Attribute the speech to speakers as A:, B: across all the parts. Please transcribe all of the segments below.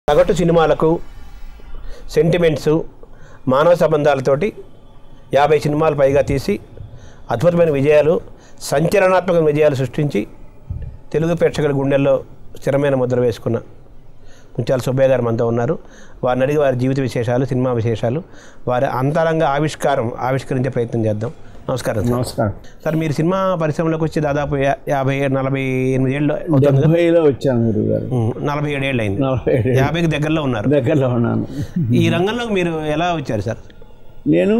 A: సగటు సినిమాలకు సెంటిమెంట్స్ మానవ సంబంధాలతోటి యాభై సినిమాలు పైగా తీసి అద్భుతమైన విజయాలు సంచలనాత్మక విజయాలు సృష్టించి తెలుగు ప్రేక్షకుల గుండెల్లో స్థిరమైన ముద్ర వేసుకున్న ముత్యాల సుబ్బయ్య గారు మనతో ఉన్నారు వారిని అడిగి వారి జీవిత విశేషాలు సినిమా విశేషాలు వారి అంతరంగ ఆవిష్కారం ఆవిష్కరించే ప్రయత్నం చేద్దాం నమస్కారం సార్.
B: నమస్కారం
A: సార్ మీరు సినిమా పరిశ్రమలోకి వచ్చి దాదాపు యా- యాభై నలభై ఎనిమిది ఏళ్ళు అవుతుంది కదా?
B: డెబ్బైలో వచ్చాను గురువు గారు
A: ఉమ్, నలభై ఏడు ఏళ్ళు అయింది
B: నలభై ఏడు
A: యాభైకి దగ్గరలో ఉన్నారు
B: దగ్గరలో ఉన్నాను
A: ఈ రంగంలోకి మీరు ఎలా వచ్చారు సార్
B: నేను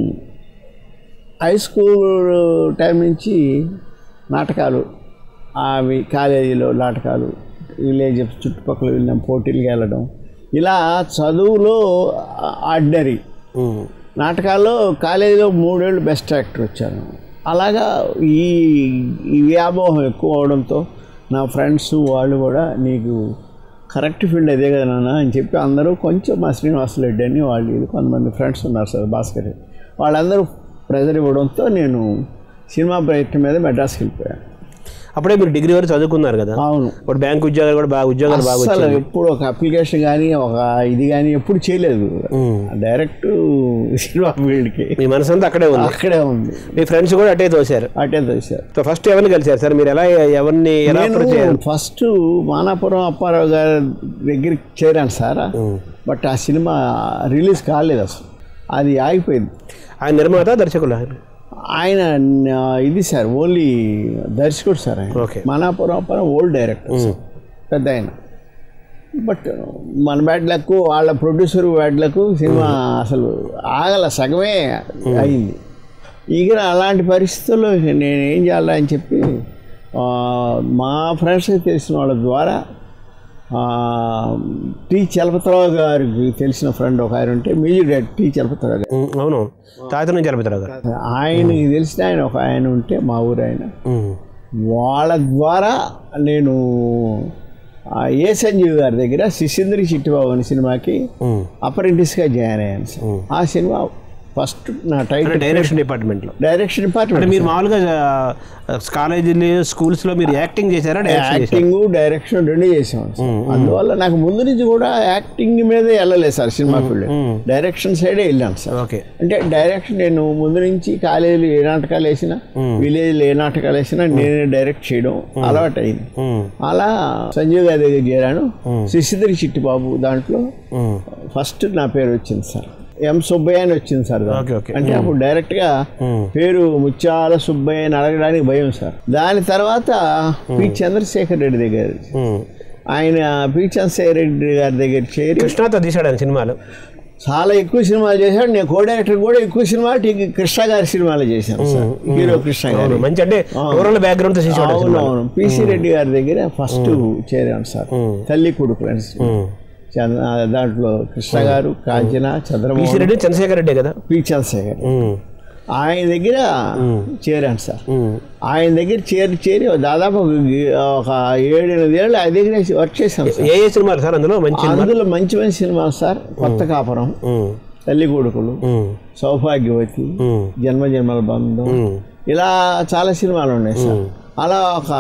B: హై స్కూల్ టైం నుంచి నాటకాలు అవి కాలేజీలో నాటకాలు విలేజ్ చుట్టుపక్కల వెళ్ళిన పోటీలకు వెళ్ళడం ఇలా చదువులో ఆర్డినరీ
A: ఉమ్,
B: నాటకాల్లో కాలేజీలో మూడేళ్ళు బెస్ట్ యాక్టర్ వచ్చాను అలాగా ఈ ఈ వ్యామోహం ఎక్కువ అవడంతో నా ఫ్రెండ్స్ వాళ్ళు కూడా నీకు కరెక్ట్ ఫీల్డ్ అదే కదా నాన్న అని చెప్పి అందరూ కొంచెం మా శ్రీనివాసరెడ్డి అని వాళ్ళు వీళ్ళు కొంతమంది ఫ్రెండ్స్ ఉన్నారు సార్ భాస్కర్ రెడ్డి. వాళ్ళందరూ ప్రెజర్ ఇవ్వడంతో నేను సినిమా ప్రయత్నం మీద మెడ్రాస్కి వెళ్ళిపోయాను
A: అప్పుడే మీరు డిగ్రీ వరకు చదువుకున్నారు కదా
B: అవును
A: ఇప్పుడు బ్యాంక్ ఉద్యోగాలు కూడా బాగా ఉద్యోగాలు బాగా
B: అసలు
A: వచ్చాయి
B: ఎప్పుడు ఒక అప్లికేషన్ కానీ ఒక ఇది కానీ ఎప్పుడు చేయలేదు డైరెక్ట్ సినిమా ఫీల్డ్కి
A: మీ మనసంతా అక్కడే ఉంది
B: అక్కడే ఉంది
A: మీ ఫ్రెండ్స్ కూడా అటే తోశారు
B: అటే చూశారు
A: సో ఫస్ట్ ఎవరిని కలిశారు సార్ మీరు ఎలా ఎవరిని ఎలా approach
B: నేను
A: అయ్యారు?
B: ఫస్ట్ మానాపురం అప్పారావు గారి దగ్గరికి చేరాను సార్ బట్ ఆ సినిమా రిలీజ్ కాలేదు అసలు అది ఆగిపోయింది
A: ఆయన నిర్మాత దర్శకులు
B: ఆయన ఆ, ఇది సార్ ఓన్లీ దర్శకుడు సార్ ఆయన
A: okay
B: Manapuram Apparao old director sir. పెద్ద ఆయన బట్ మన బ్యాడ్ లక్ వాళ్ళ ప్రొడ్యూసర్ బ్యాడ్ లక్ సినిమా అసలు ఆగల సగమే అయింది ఇక అలాంటి పరిస్థితుల్లో ఇక నేను ఏం చేయాలా అని చెప్పి ఆ, మా ఫ్రెండ్స్కి తెలిసిన వాళ్ళ ద్వారా ఆ, టి చలపతిరావు గారికి తెలిసిన ఫ్రెండ్ ఒక ఆయన ఉంటే మ్యూజిక్ డైరెక్టర్ టి చలపతిరావు గారు
A: ఉమ్, అవును తాత నుంచి జరుపుతారు గారు
B: ఆయనకి తెలిసిన ఆయన ఒక ఆయన ఉంటే మా ఊరు ఆయన
A: ఉమ్,
B: వాళ్ళ ద్వారా నేను ఆ ఏ సంజీవ్ గారి దగ్గర శిశింద్రి చిట్టిబాబు అనే సినిమాకి
A: ఉమ్.
B: అప్రెంటిస్గా జాయిన్ అయ్యాను సార్ ఆ సినిమా ఫస్ట్ నా
A: అంటే
B: టైటిల్
A: డైరెక్షన్ డిపార్ట్మెంట్లో
B: డైరెక్షన్
A: అంటే
B: డిపార్ట్మెంట్
A: మీరు మామూలుగా కాలేజీలు స్కూల్స్లో మీరు యాక్టింగ్ చేశారా డైరెక్షన్ చేశారా
B: యాక్టింగ్ డైరెక్షన్ రెండు చేసాం సార్ అందువల్ల నాకు ముందు నుంచి కూడా యాక్టింగ్ మీదే వెళ్ళలేదు సార్ సినిమా ఫీల్డ్ డైరెక్షన్ సైడే వెళ్ళాను సార్
A: ఓకే
B: అంటే డైరెక్షన్ నేను ముందు నుంచి కాలేజీలో ఏ నాటకాలు వేసినా విలేజ్లో ఏ నాటకాలు వేసినా నేనే డైరెక్ట్ చేయడం అలవాటు అయింది
A: ఉమ్,
B: అలా సంజీవ్ గారి దగ్గర చేరాను శశిధరి చిట్టిబాబు దాంట్లో
A: ఉమ్,
B: ఫస్ట్ నా పేరు వచ్చింది సార్ ఎం సుబ్బయ్య అని వచ్చింది సార్ దాంట్లో.
A: ఓకే ఓకే
B: అంటే అప్పుడు డైరెక్ట్గా
A: ఉమ్,
B: పేరు ముత్యాల సుబ్బయ్య అని అడగడానికి భయం సార్ దాని తర్వాత పి చంద్రశేఖర్ రెడ్డి దగ్గర
A: ఉమ్.
B: ఆయన పి చంద్రశేఖర్ రెడ్డి గారి దగ్గర చేరి
A: కృష్ణతో తీశాడు ఆయన సినిమాలు
B: చాలా ఎక్కువ సినిమాలు చేశాడు నేను కో డైరెక్టర్ కూడా ఎక్కువ సినిమాలు టి- కృష్ణ గారి సినిమాలు చేశాను సార్ హీరో కృష్ణ గారు
A: అవును, మంచి అంటే రూరల్ బ్యాక్గ్రౌండ్ తో తీసేవాడు
B: అవును అవును పిసి రెడ్డి గారి దగ్గర ఫస్ట్ చేరాను సార్ తల్లి కొడుకు అని సినిమా. చంద్ర- ఆ దాంట్లో కృష్ణ గారు కాంచన చంద్రబాబు
A: పిసి రెడ్డి చంద్రశేఖర్ రెడ్డి కదా
B: పి చంద్రశేఖర్
A: ఉమ్,
B: ఆయన దగ్గర చేరాను సార్
A: ఉమ్,
B: ఆయన దగ్గర చేరి చేరి దాదాపు ఒక గి- ఒక ఏడెనిమిది ఏళ్ళు ఆయన దగ్గర వర్క్ చేశాను సార్
A: ఏ ఏ సినిమాలు సార్ అందులో మంచి
B: అందులో మంచి మంచి సినిమాలు సార్ కొత్త కాపురం
A: ఉమ్,
B: తల్లి కొడుకులు
A: ఉమ్,
B: సౌభాగ్యవతి
A: ఉమ్,
B: జన్మ జన్మల బంధం
A: ఉమ్,
B: ఇలా చాలా సినిమాలు ఉన్నాయి సార్ అలా ఒక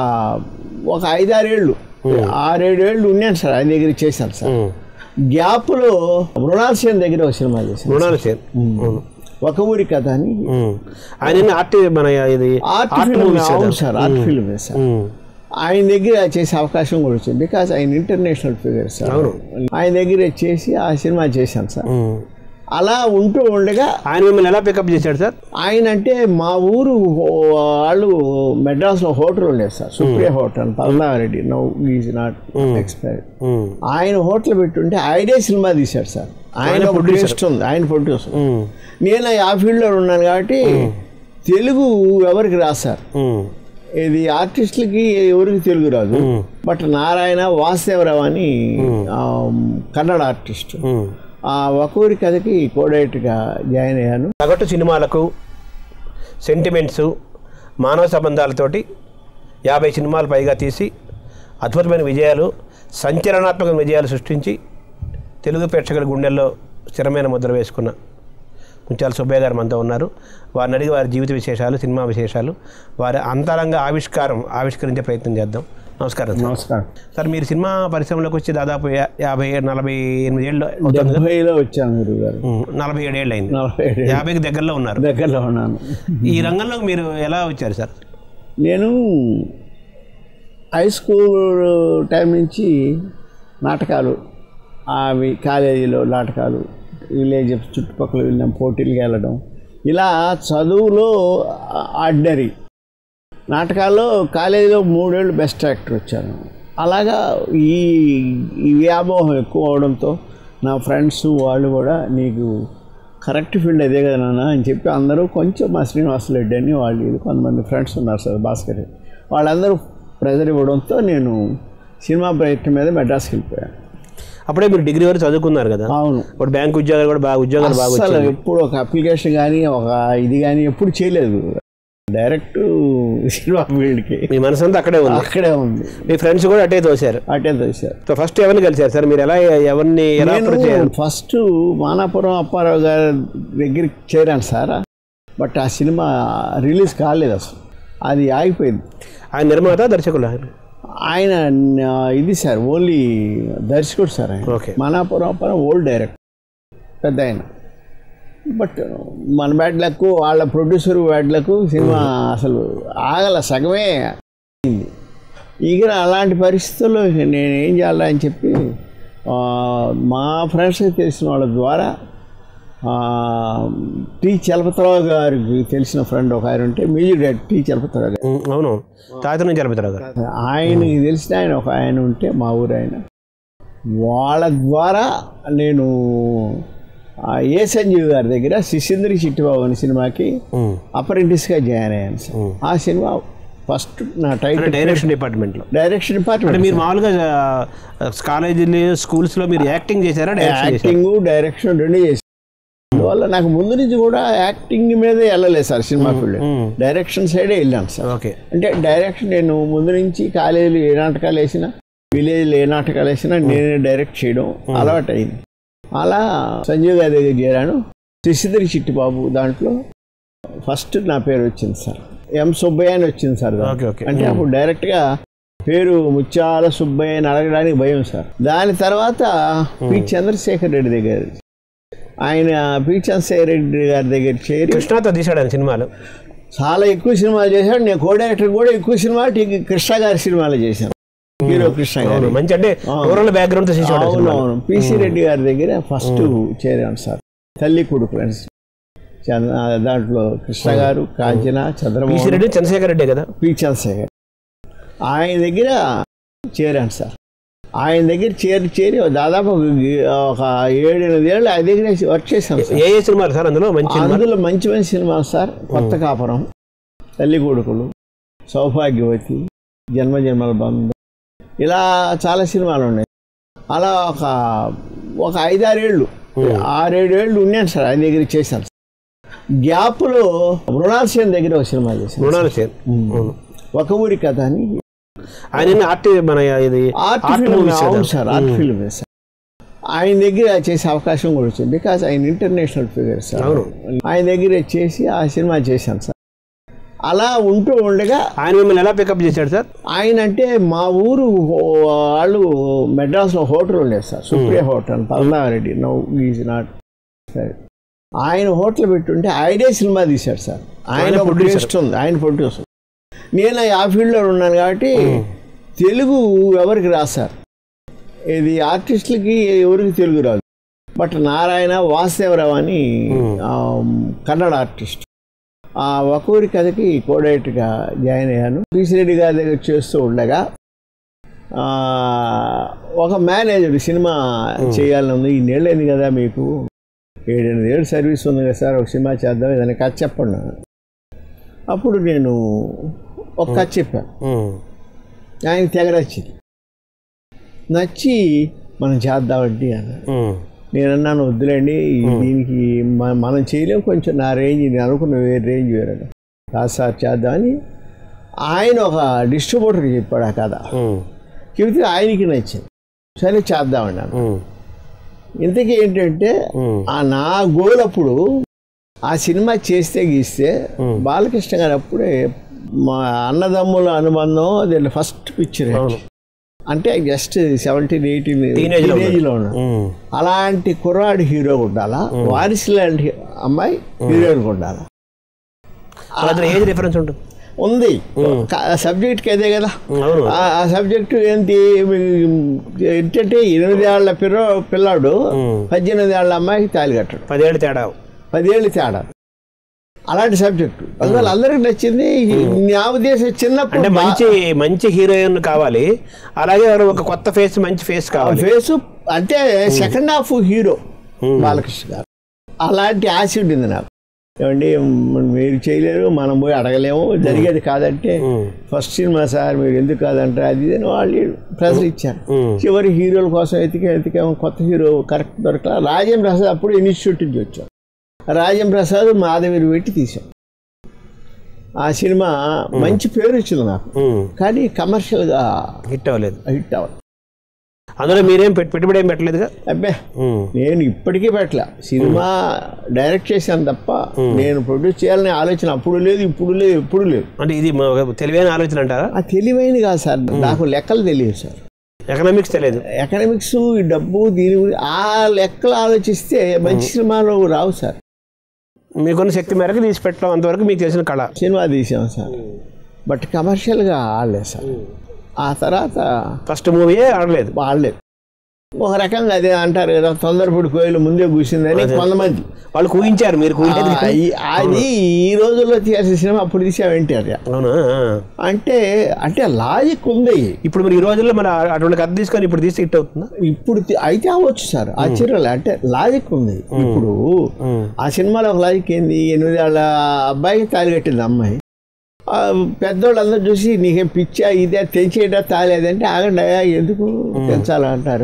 B: ఒక ఐదారేళ్ళు ఆరేడేళ్ళు ఉన్నాను సార్ ఆయన దగ్గర చేశాను సార్
A: ఉమ్.
B: గ్యాప్లో మృణాల్ సేన్ దగ్గర ఒక సినిమా చేశాను
A: మృణాల్ సేన్ అవును.
B: ఒక ఊరి కథ అని
A: ఉమ్. ఆయన ఆర్ట్ మన ఇది
B: ఆర్ట్
A: ఆర్ట్
B: ఫిల్మ్
A: మూవీస్
B: అవును sir art film sir
A: um,
B: ఆయన దగ్గర చేసే అవకాశం కూడా వచ్చింది బికాజ్ ఆయన ఇంటర్నేషనల్ ఫిగర్ సార్
A: అవును.
B: ఆయన దగ్గర చేసి ఆ సినిమా చేశాను సార్
A: ఉమ్.
B: అలా ఉంటూ ఉండగా
A: ఆయన మిమ్మల్ని ఎలా పికప్ చేశాడు సార్
B: ఆయన అంటే మా ఊరు వాళ్ళు మెడ్రాస్లో హోటల్ ఉండేది sir Supriya hotel Palnareddy now is not expired
A: um,
B: ఆయన హోటల్ పెట్టుంటే ఆయనే సినిమా తీశాడు సార్ ఆయన ఒక టేస్ట్ ఉంది ఆయన ప్రొడ్యూసర్
A: ఉమ్,
B: నేను ఆ ఫీల్డ్లో ఉన్నాను కాబట్టి తెలుగు ఎవరికి రాదు సార్
A: ఉమ్,
B: ఇది ఆర్టిస్టులకి ఎవరికి తెలుగు రాదు బట్ నారాయణ వాసుదేవరావు అని ఆ, కన్నడ ఆర్టిస్ట్
A: ఉమ్.
B: ఆ ఒకరి కథకి కోడైట్గా జాయిన్ అయ్యాను
A: సగటు సినిమాలకు సెంటిమెంట్స్ మానవ సంబంధాలతోటి యాభై సినిమాలు పైగా తీసి అద్భుతమైన విజయాలు సంచలనాత్మక విజయాలు సృష్టించి తెలుగు ప్రేక్షకుల గుండెల్లో స్థిరమైన ముద్ర వేసుకున్న ముత్యాల సుబ్బయ్య గారు మనతో ఉన్నారు వారిని అడిగి వారి జీవిత విశేషాలు సినిమా విశేషాలు వారి అంతరంగ ఆవిష్కారం ఆవిష్కరించే ప్రయత్నం చేద్దాం నమస్కారం సార్
B: నమస్కారం
A: సార్ మీరు సినిమా పరిశ్రమలోకి వచ్చి దాదాపు యా- యాభై నలభై ఎనిమిది ఏళ్ళు అవుతుంది కదా?
B: డెబ్బైలో వచ్చాను గురువు గారు
A: ఉమ్, నలభై ఏడు ఏళ్ళు అయింది
B: నలభై ఏడు
A: యాభైకి దగ్గరలో ఉన్నారు
B: దగ్గరలో ఉన్నాను
A: ఈ రంగంలోకి మీరు ఎలా వచ్చారు సార్
B: నేను హై స్కూల్ టైం నుంచి నాటకాలు అవి కాలేజీలో నాటకాలు విలేజ్ చుట్టుపక్కల వెళ్ళినాం పోటీలకు వెళ్ళడం ఇలా చదువులో ఆర్డినరీ నాటకాల్లో కాలేజీలో మూడేళ్ళు బెస్ట్ యాక్టర్ వచ్చాను అలాగా ఈ ఈ వ్యామోహం ఎక్కువ అవడంతో నా ఫ్రెండ్స్ వాళ్ళు కూడా నీకు కరెక్ట్ ఫీల్డ్ అదే కదా నాన్న అని చెప్పి అందరూ కొంచెం మా శ్రీనివాసరెడ్డి అని వాళ్ళు వీళ్ళు కొంతమంది ఫ్రెండ్స్ ఉన్నారు సార్ భాస్కర్ రెడ్డి. వాళ్ళందరూ ప్రెజర్ ఇవ్వడంతో నేను సినిమా ప్రయత్నం మీద మెడ్రాస్కి వెళ్ళిపోయాను
A: అప్పుడే మీరు డిగ్రీ వరకు చదువుకున్నారు కదా
B: అవును
A: ఇప్పుడు బ్యాంక్ ఉద్యోగాలు కూడా బాగా ఉద్యోగాలు బాగా
B: అసలు
A: వచ్చాయి
B: ఎప్పుడు ఒక అప్లికేషన్ కానీ ఒక ఇది కానీ ఎప్పుడు చేయలేదు డైరెక్ట్ సినిమా ఫీల్డ్కి
A: మీ మనసంతా అక్కడే ఉంది
B: అక్కడే ఉంది
A: మీ ఫ్రెండ్స్ కూడా అటే తోశారు
B: అటే తెలిసారు
A: సో ఫస్ట్ ఎవరిని కలిశారు సార్ మీరు ఎలా ఎవరిని ఎలా approach
B: నేను
A: చేయాలి
B: ఫస్ట్ మానాపురం అప్పారావు గారి దగ్గరికి చేరాను సార్ బట్ ఆ సినిమా రిలీజ్ కాలేదు అసలు అది ఆగిపోయింది
A: ఆయన నిర్మాత దర్శకులు
B: ఆయన ఆ, ఇది సార్ ఓన్లీ దర్శకుడు సార్ ఆయన
A: okay
B: Manapuram Apparao old director పెద్ద ఆయన బట్ మన బ్యాడ్ లక్ వాళ్ళ ప్రొడ్యూసర్ బ్యాడ్ లక్ సినిమా అసలు ఆగల సగమే అయింది ఇక అలాంటి పరిస్థితుల్లో ఇక నేను ఏం చేయాలా అని చెప్పి ఆ, మా ఫ్రెండ్స్కి తెలిసిన వాళ్ళ ద్వారా ఆ, టి చలపతిరావు గారికి తెలిసిన ఫ్రెండ్ ఒక ఆయన ఉంటే మ్యూజిక్ డైరెక్టర్ టి చలపతిరావు గారు
A: ఉమ్, అవును తాత నుంచి జలపతిరావు గారు
B: ఆయనకి తెలిసిన ఆయన ఒక ఆయన ఉంటే మా ఊరు ఆయన వాళ్ళ ద్వారా నేను ఆ ఏ సంజీవ్ గారి దగ్గర శిశింద్రి చిట్టిబాబు అనే సినిమాకి
A: ఉమ్.
B: అప్రెంటిస్గా జాయిన్ అయ్యాను సార్ ఆ సినిమా ఫస్ట్ నా
A: అంటే
B: టైటిల్
A: డైరెక్షన్ డిపార్ట్మెంట్లో
B: డైరెక్షన్
A: అంటే
B: డిపార్ట్మెంట్
A: మీరు మామూలుగా కాలేజీలు స్కూల్స్లో మీరు యాక్టింగ్ చేశారా డైరెక్షన్ చేశారా
B: యాక్టింగ్ డైరెక్షన్ రెండు చేసి అందువల్ల నాకు ముందు నుంచి కూడా యాక్టింగ్ మీదే వెళ్ళలేదు సార్ సినిమా ఫీల్డ్
A: ఉమ్.
B: డైరెక్షన్ సైడే వెళ్ళాను సార్
A: ఓకే
B: అంటే డైరెక్షన్ నేను ముందు నుంచి కాలేజీలో ఏ నాటకాలు వేసినా విలేజ్లో ఏ నాటకాలు వేసినా నేనే డైరెక్ట్ చేయడం అలవాటు అయింది అలా సంజీవ్ గారి దగ్గర చేరాను శశిధరి చిట్టిబాబు దాంట్లో ఫస్ట్ నా పేరు వచ్చింది సార్ ఎం సుబ్బయ్య అని వచ్చింది సార్ దాంట్లో.
A: ఓకే ఓకే
B: అంటే అప్పుడు డైరెక్ట్గా పేరు ముత్యాల సుబ్బయ్య అని అడగడానికి భయం సార్ దాని తర్వాత పి చంద్రశేఖర్ రెడ్డి దగ్గర ఆయన పి చంద్రశేఖర్ రెడ్డి గారి దగ్గర చేరి
A: కృష్ణతో తీశాడు ఆయన సినిమాలు
B: చాలా ఎక్కువ సినిమాలు చేశాడు నేను కో డైరెక్టర్ కూడా ఎక్కువ సినిమాలు టీ కృష్ణ గారి సినిమాలు చేశాను హీరో కృష్ణ గారు
A: అవును మంచి అంటే రూరల్ బ్యాక్గ్రౌండ్ తో తీసాడు
B: అవును అవును పిసి రెడ్డి గారి దగ్గర ఫస్ట్ చేరాను సార్ తల్లి కొడుకు అని. చంద్ర- దాంట్లో కృష్ణ గారు కాంచన చంద్రబాబు
A: పిసి రెడ్డి చంద్రశేఖర్ రెడ్డి కదా
B: పి చంద్రశేఖర్ ఆయన దగ్గర చేరాను సార్ ఆయన దగ్గర చేరి చేరి దాదాపు ఒక ఒక ఏడెనిమిది ఏళ్ళు ఆయన దగ్గర వర్క్ చేశాను సార్
A: ఏ ఏ సినిమాలు సార్ అందులో మంచి సినిమాలు
B: అందులో మంచి మంచి సినిమాలు సార్ కొత్త కాపురం తల్లి కొడుకులు సౌభాగ్యవతి జన్మ జన్మల బంధం ఇలా చాలా సినిమాలు ఉన్నాయి అలా ఒక ఒక ఐదారేళ్ళు ఆరేడేళ్ళు ఉన్నాను సార్ ఆయన దగ్గర చేశాను గ్యాప్లో మృణాల్ సేన్ దగ్గర ఒక సినిమా చేశాను
A: మృణాల్ సేన్ అవును
B: ఒక ఊరి కథ అని
A: ఆయన ఆర్ట్ మన ఇది
B: ఆర్ట్
A: Art
B: ఫిల్మ్
A: movies
B: అవును
A: కదా.
B: సార్ ఆర్ట్ ఫిల్మ్ సార్ ఆయన దగ్గర చేసే అవకాశం కూడా వచ్చింది బికాజ్ ఆయన ఇంటర్నేషనల్ ఫిగర్ సార్
A: అవును.
B: ఆయన దగ్గర చేసి ఆ సినిమా చేశాను సార్ అలా ఉంటూ ఉండగా
A: ఆయన మిమ్మల్ని ఎలా పికప్ చేశాడు సార్
B: ఆయన అంటే మా ఊరు హో- వాళ్ళు మెడ్రాస్లో హోటల్ ఉండేది sir Supriya hotel Palnareddy now is not సరే ఆయన హోటల్ పెట్టుంటే ఆయనే సినిమా తీశాడు సార్ ఆయన
A: ఆయన
B: ఒక
A: producer.
B: టేస్ట్ ఉంది ఆయన ప్రొడ్యూసర్ నేను ఆ ఫీల్డ్లో ఉన్నాను కాబట్టి తెలుగు ఎవరికి రాదు సార్ ఇది ఆర్టిస్టులకి ఎవరికి తెలుగు రాదు బట్ నారాయణ వాసుదేవరావు అని ఆ, కన్నడ ఆర్టిస్ట్ ఆ ఒకరి కథకి కోడైట్గా జాయిన్ అయ్యాను రెడ్డి గారి దగ్గర చేస్తూ ఉండగా ఆ, ఒక మేనేజర్ సినిమా చేయాలని ఉంది ఈ నెలైంది కదా మీకు ఏడెనిమిది ఏళ్ళు సర్వీస్ ఉంది కదా సార్ ఒక సినిమా చేద్దాం ఏదైనా కథ చెప్పండి అన్నాడు. అప్పుడు నేను ఒక కథ చెప్పాను
A: ఉమ్.
B: ఆయన తెగ నచ్చింది నచ్చి మనం చేద్దామండి అన్నాడు
A: ఉమ్.
B: నేను అన్నాను వద్దులేండి ఈ- దీనికి మ- మనం చేయలేం కొంచెం నా రేంజ్ నేను అనుకున్న వేరే రేంజ్ వేరే కాదు సార్ చేద్దామని ఆయన ఒక డిస్ట్రిబ్యూటర్కి చెప్పాడు ఆ కథ
A: ఉమ్.
B: చెబితే ఆయనకి నచ్చింది సరే చేద్దామండి అన్న
A: ఉమ్.
B: ఇంతకీ ఏంటంటే
A: ఉమ్.
B: ఆ నా గోల్ అప్పుడు ఆ సినిమా చేస్తే గీస్తే బాలకృష్ణ గారు అప్పుడే మా అన్నదమ్ముల అనుబంధం అది ఫస్ట్ పిక్చర్
A: అవును
B: అంటే జస్ట్ సెవెంటీన్ ఎయిటీన్
A: Teenage లో
B: లో ఉన్నాడు
A: ఉమ్.
B: అలాంటి కుర్రాడు హీరో ఉండాలా వారిస్ లాంటి అమ్మాయి హీరోయిన్ ఉండాలా
A: వాళ్ళ ఏజ్ డిఫరెన్స్ ఉంటుంది
B: ఉంది సబ్జెక్ట్కి అదే కదా
A: అవును
B: ఆ- ఆ సబ్జెక్టు ఏంటి మీ- ఏంటంటే ఎనిమిది ఏళ్ల పిల్ల పిల్లాడు పద్దెనిమిది ఏళ్ల అమ్మాయికి తాళి కట్టడు
A: పదేళ్ళు తేడా
B: పదేళ్ళు తేడా అలాంటి సబ్జెక్టు అందువల్ల అందరికి నచ్చింది నా ఉద్దేశం చిన్నప్పుడు
A: అంటే మంచి మంచి హీరోయిన్ కావాలి అలాగే ఎవరో ఒక కొత్త ఫేస్ మంచి ఫేస్ కావాలి
B: ఫేసు అంటే సెకండ్ హాఫ్ హీరో బాలకృష్ణ గారు అలాంటి ఆశ ఉండింది నాకు ఏమండి మ్, మీరు చేయలేరు మనం పోయి అడగలేము జరిగేది కాదంటే
A: ఉమ్.
B: ఫస్ట్ సినిమా సార్ మీరు ఎందుకు కాదంటారు అది ఇది అని వాళ్ళు ప్రెజర్ ఇచ్చారు
A: ఉమ్.
B: చివరి హీరోల కోసం ఎతికే ఎతికాము కొత్త హీరో కరెక్ట్ దొరకలా రాజేంద్ర ప్రసాద్ అప్పుడు ఇన్స్టిట్యూట్ నుంచి వచ్చాం రాజేంద్ర ప్రసాద్ మాధవిని పెట్టి తీసాం ఆ సినిమా మంచి పేరు వచ్చింది నాకు
A: ఉమ్.
B: కానీ కమర్షియల్గా
A: హిట్ అవ్వలేదు
B: హిట్ అవ్వదు
A: అందులో మీరేం పెట్- పెట్టుబడి ఏం పెట్టలేదుగా
B: అబ్బే
A: ఉమ్.
B: నేను ఇప్పటికీ పెట్టలే సినిమా డైరెక్ట్ చేశాను తప్ప నేను ప్రొడ్యూస్ చేయాలనే ఆలోచన అప్పుడు లేదు ఇప్పుడు లేదు ఎప్పుడు లేదు
A: అంటే ఇది మా ఒక తెలివైన ఆలోచన అంటారా
B: ఆ తెలివైంది కాదు సార్ నాకు లెక్కలు తెలియదు సార్
A: ఎకనామిక్స్ తెలియదు
B: ఎకనామిక్స్ ఈ డబ్బు దీని గురించి ఆ లెక్కలు ఆలోచిస్తే మంచి సినిమాలు రావు సార్
A: మీకున్న శక్తి మేరకు తీసి పెట్టడం అంతవరకు మీకు తెలిసిన కళ
B: సినిమా తీసాం సార్ బట్ కమర్షియల్గా ఆడలేదు సార్ ఆ తర్వాత
A: ఫస్ట్ మూవీయే ఆడలేదు
B: ఆడలేదు ఒక రకంగా అదే అంటారు కదా తొందరపడి కోయిలు ముందే కూర్చుందని కొంతమంది
A: వాళ్ళు కూయించారు మీరు కూయించేది
B: ఆ, ఈ- అది ఈ రోజుల్లో తీయాల్సిన సినిమా అప్పుడు తీసామేంటి అది
A: అవునా
B: అంటే అంటే లాజిక్ ఉంది
A: ఇప్పుడు మీరు ఈ రోజుల్లో మన అటువంటి కథ తీసుకొని ఇప్పుడు తీసి హిట్ అవుతుందా
B: ఇప్పుడు తి- అయితే అవ్వచ్చు సార్ ఆశ్చర్యం అంటే లాజిక్ ఉంది ఇప్పుడు
A: ఉమ్.
B: ఆ సినిమాలో ఒక లాజిక్ ఏంది ఎనిమిది ఏళ్ళ అబ్బాయికి తాళి కట్టింది అమ్మాయి ఆ పెద్దోళ్ళందరూ చూసి నీకేం పిచ్చా ఇదే తెంచేయడా తాలేదంటే ఆగండి అయ్యా ఎందుకు తెంచాలా అంటారు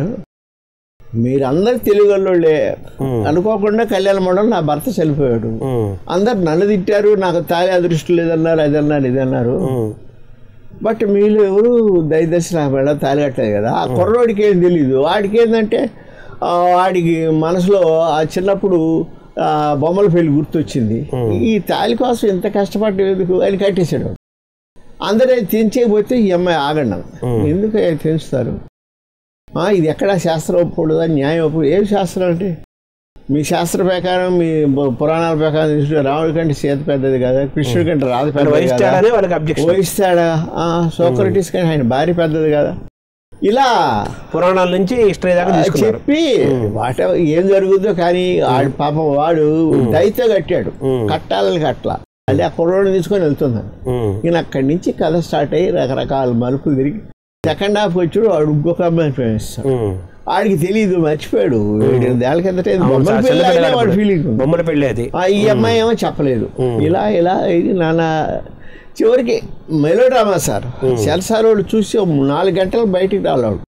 B: మీరందరు తెలుగు వాళ్ళే అనుకోకుండా కళ్యాణ మండలం నా భర్త చనిపోయాడు
A: ఉమ్.
B: అందరు నన్ను తిట్టారు నాకు తాలే అదృష్టం లేదన్నారు అది అన్నారు ఇది అన్నారు
A: ఉమ్.
B: బట్ మీరు ఎవరు దయదర్శి నాకు వెళ్ళ తాలి కట్టలేదు కదా ఆ కుర్రోడికి ఏం తెలీదు వాడికి ఏంటంటే ఆ, వాడికి మనసులో ఆ చిన్నప్పుడు ఆ, బొమ్మల పెళ్లి గుర్తొచ్చింది ఈ తాలి కోసం ఇంత కష్టపడ్డ ఎందుకు అని కట్టేశాడు అందరూ తెంచేయకపోతే ఈ అమ్మాయి ఆగండి అంది. ఎందుకు తెంచుతారు ఆ, ఇది ఎక్కడ శాస్త్రం ఒప్పుకూడదా న్యాయం ఒప్పుడు ఏం శాస్త్రం అంటే మీ శాస్త్ర ప్రకారం మీ బు- పురాణాల ప్రకారం తీసుకుంటే రాముడి కంటే సీత పెద్దది కదా కృష్ణుడి కంటే రాధ
A: అంటే
B: పెద్దది
A: వయసు
B: కదా
A: తేడానే వాళ్ళకి అబ్జెక్షన్
B: వహిస్తాడా సోక్రటీస్ కానీ ఆయన భార్య పెద్దది కదా ఇలా
A: పురాణాల నుంచి హిస్టరీ దాకా తీసుకున్నారు
B: చెప్పి వాట ఏం జరుగుతుందో కానీ వాడు పాపం వాడు దయతో కట్టాడు కట్టాలని కట్ల అంటే ఆ కుర్రోడిని తీసుకొని వెళ్తున్నాను
A: ఉమ్.
B: ఈయన అక్కడి నుంచి కథ స్టార్ట్ అయ్యి రకరకాల మలుపులు తిరిగి సెకండ్ హాఫ్ వచ్చాడు వాడు ఇంకొక అమ్మాయిని ప్రేమిస్తాడు
A: ఉమ్.
B: వాడికి తెలియదు మర్చిపోయాడు ఏళ్ళ కిందట ఏదో బొమ్మల
A: చాలా
B: పిల్ల అయినా
A: చిన్నపిల్లలు
B: వాడు ఫీలింగ్ ఉంది.
A: బొమ్మల పెళ్ళి అది
B: ఆ ఈ అమ్మాయి ఏమో చెప్పలేదు ఇలా ఇలా ఇది నాన్న చివరికి మెలోడ్రామా సార్ సెల్సార్ వాళ్ళు చూసి ఓ నాలుగు గంటలు బయటికి రాలేవాడు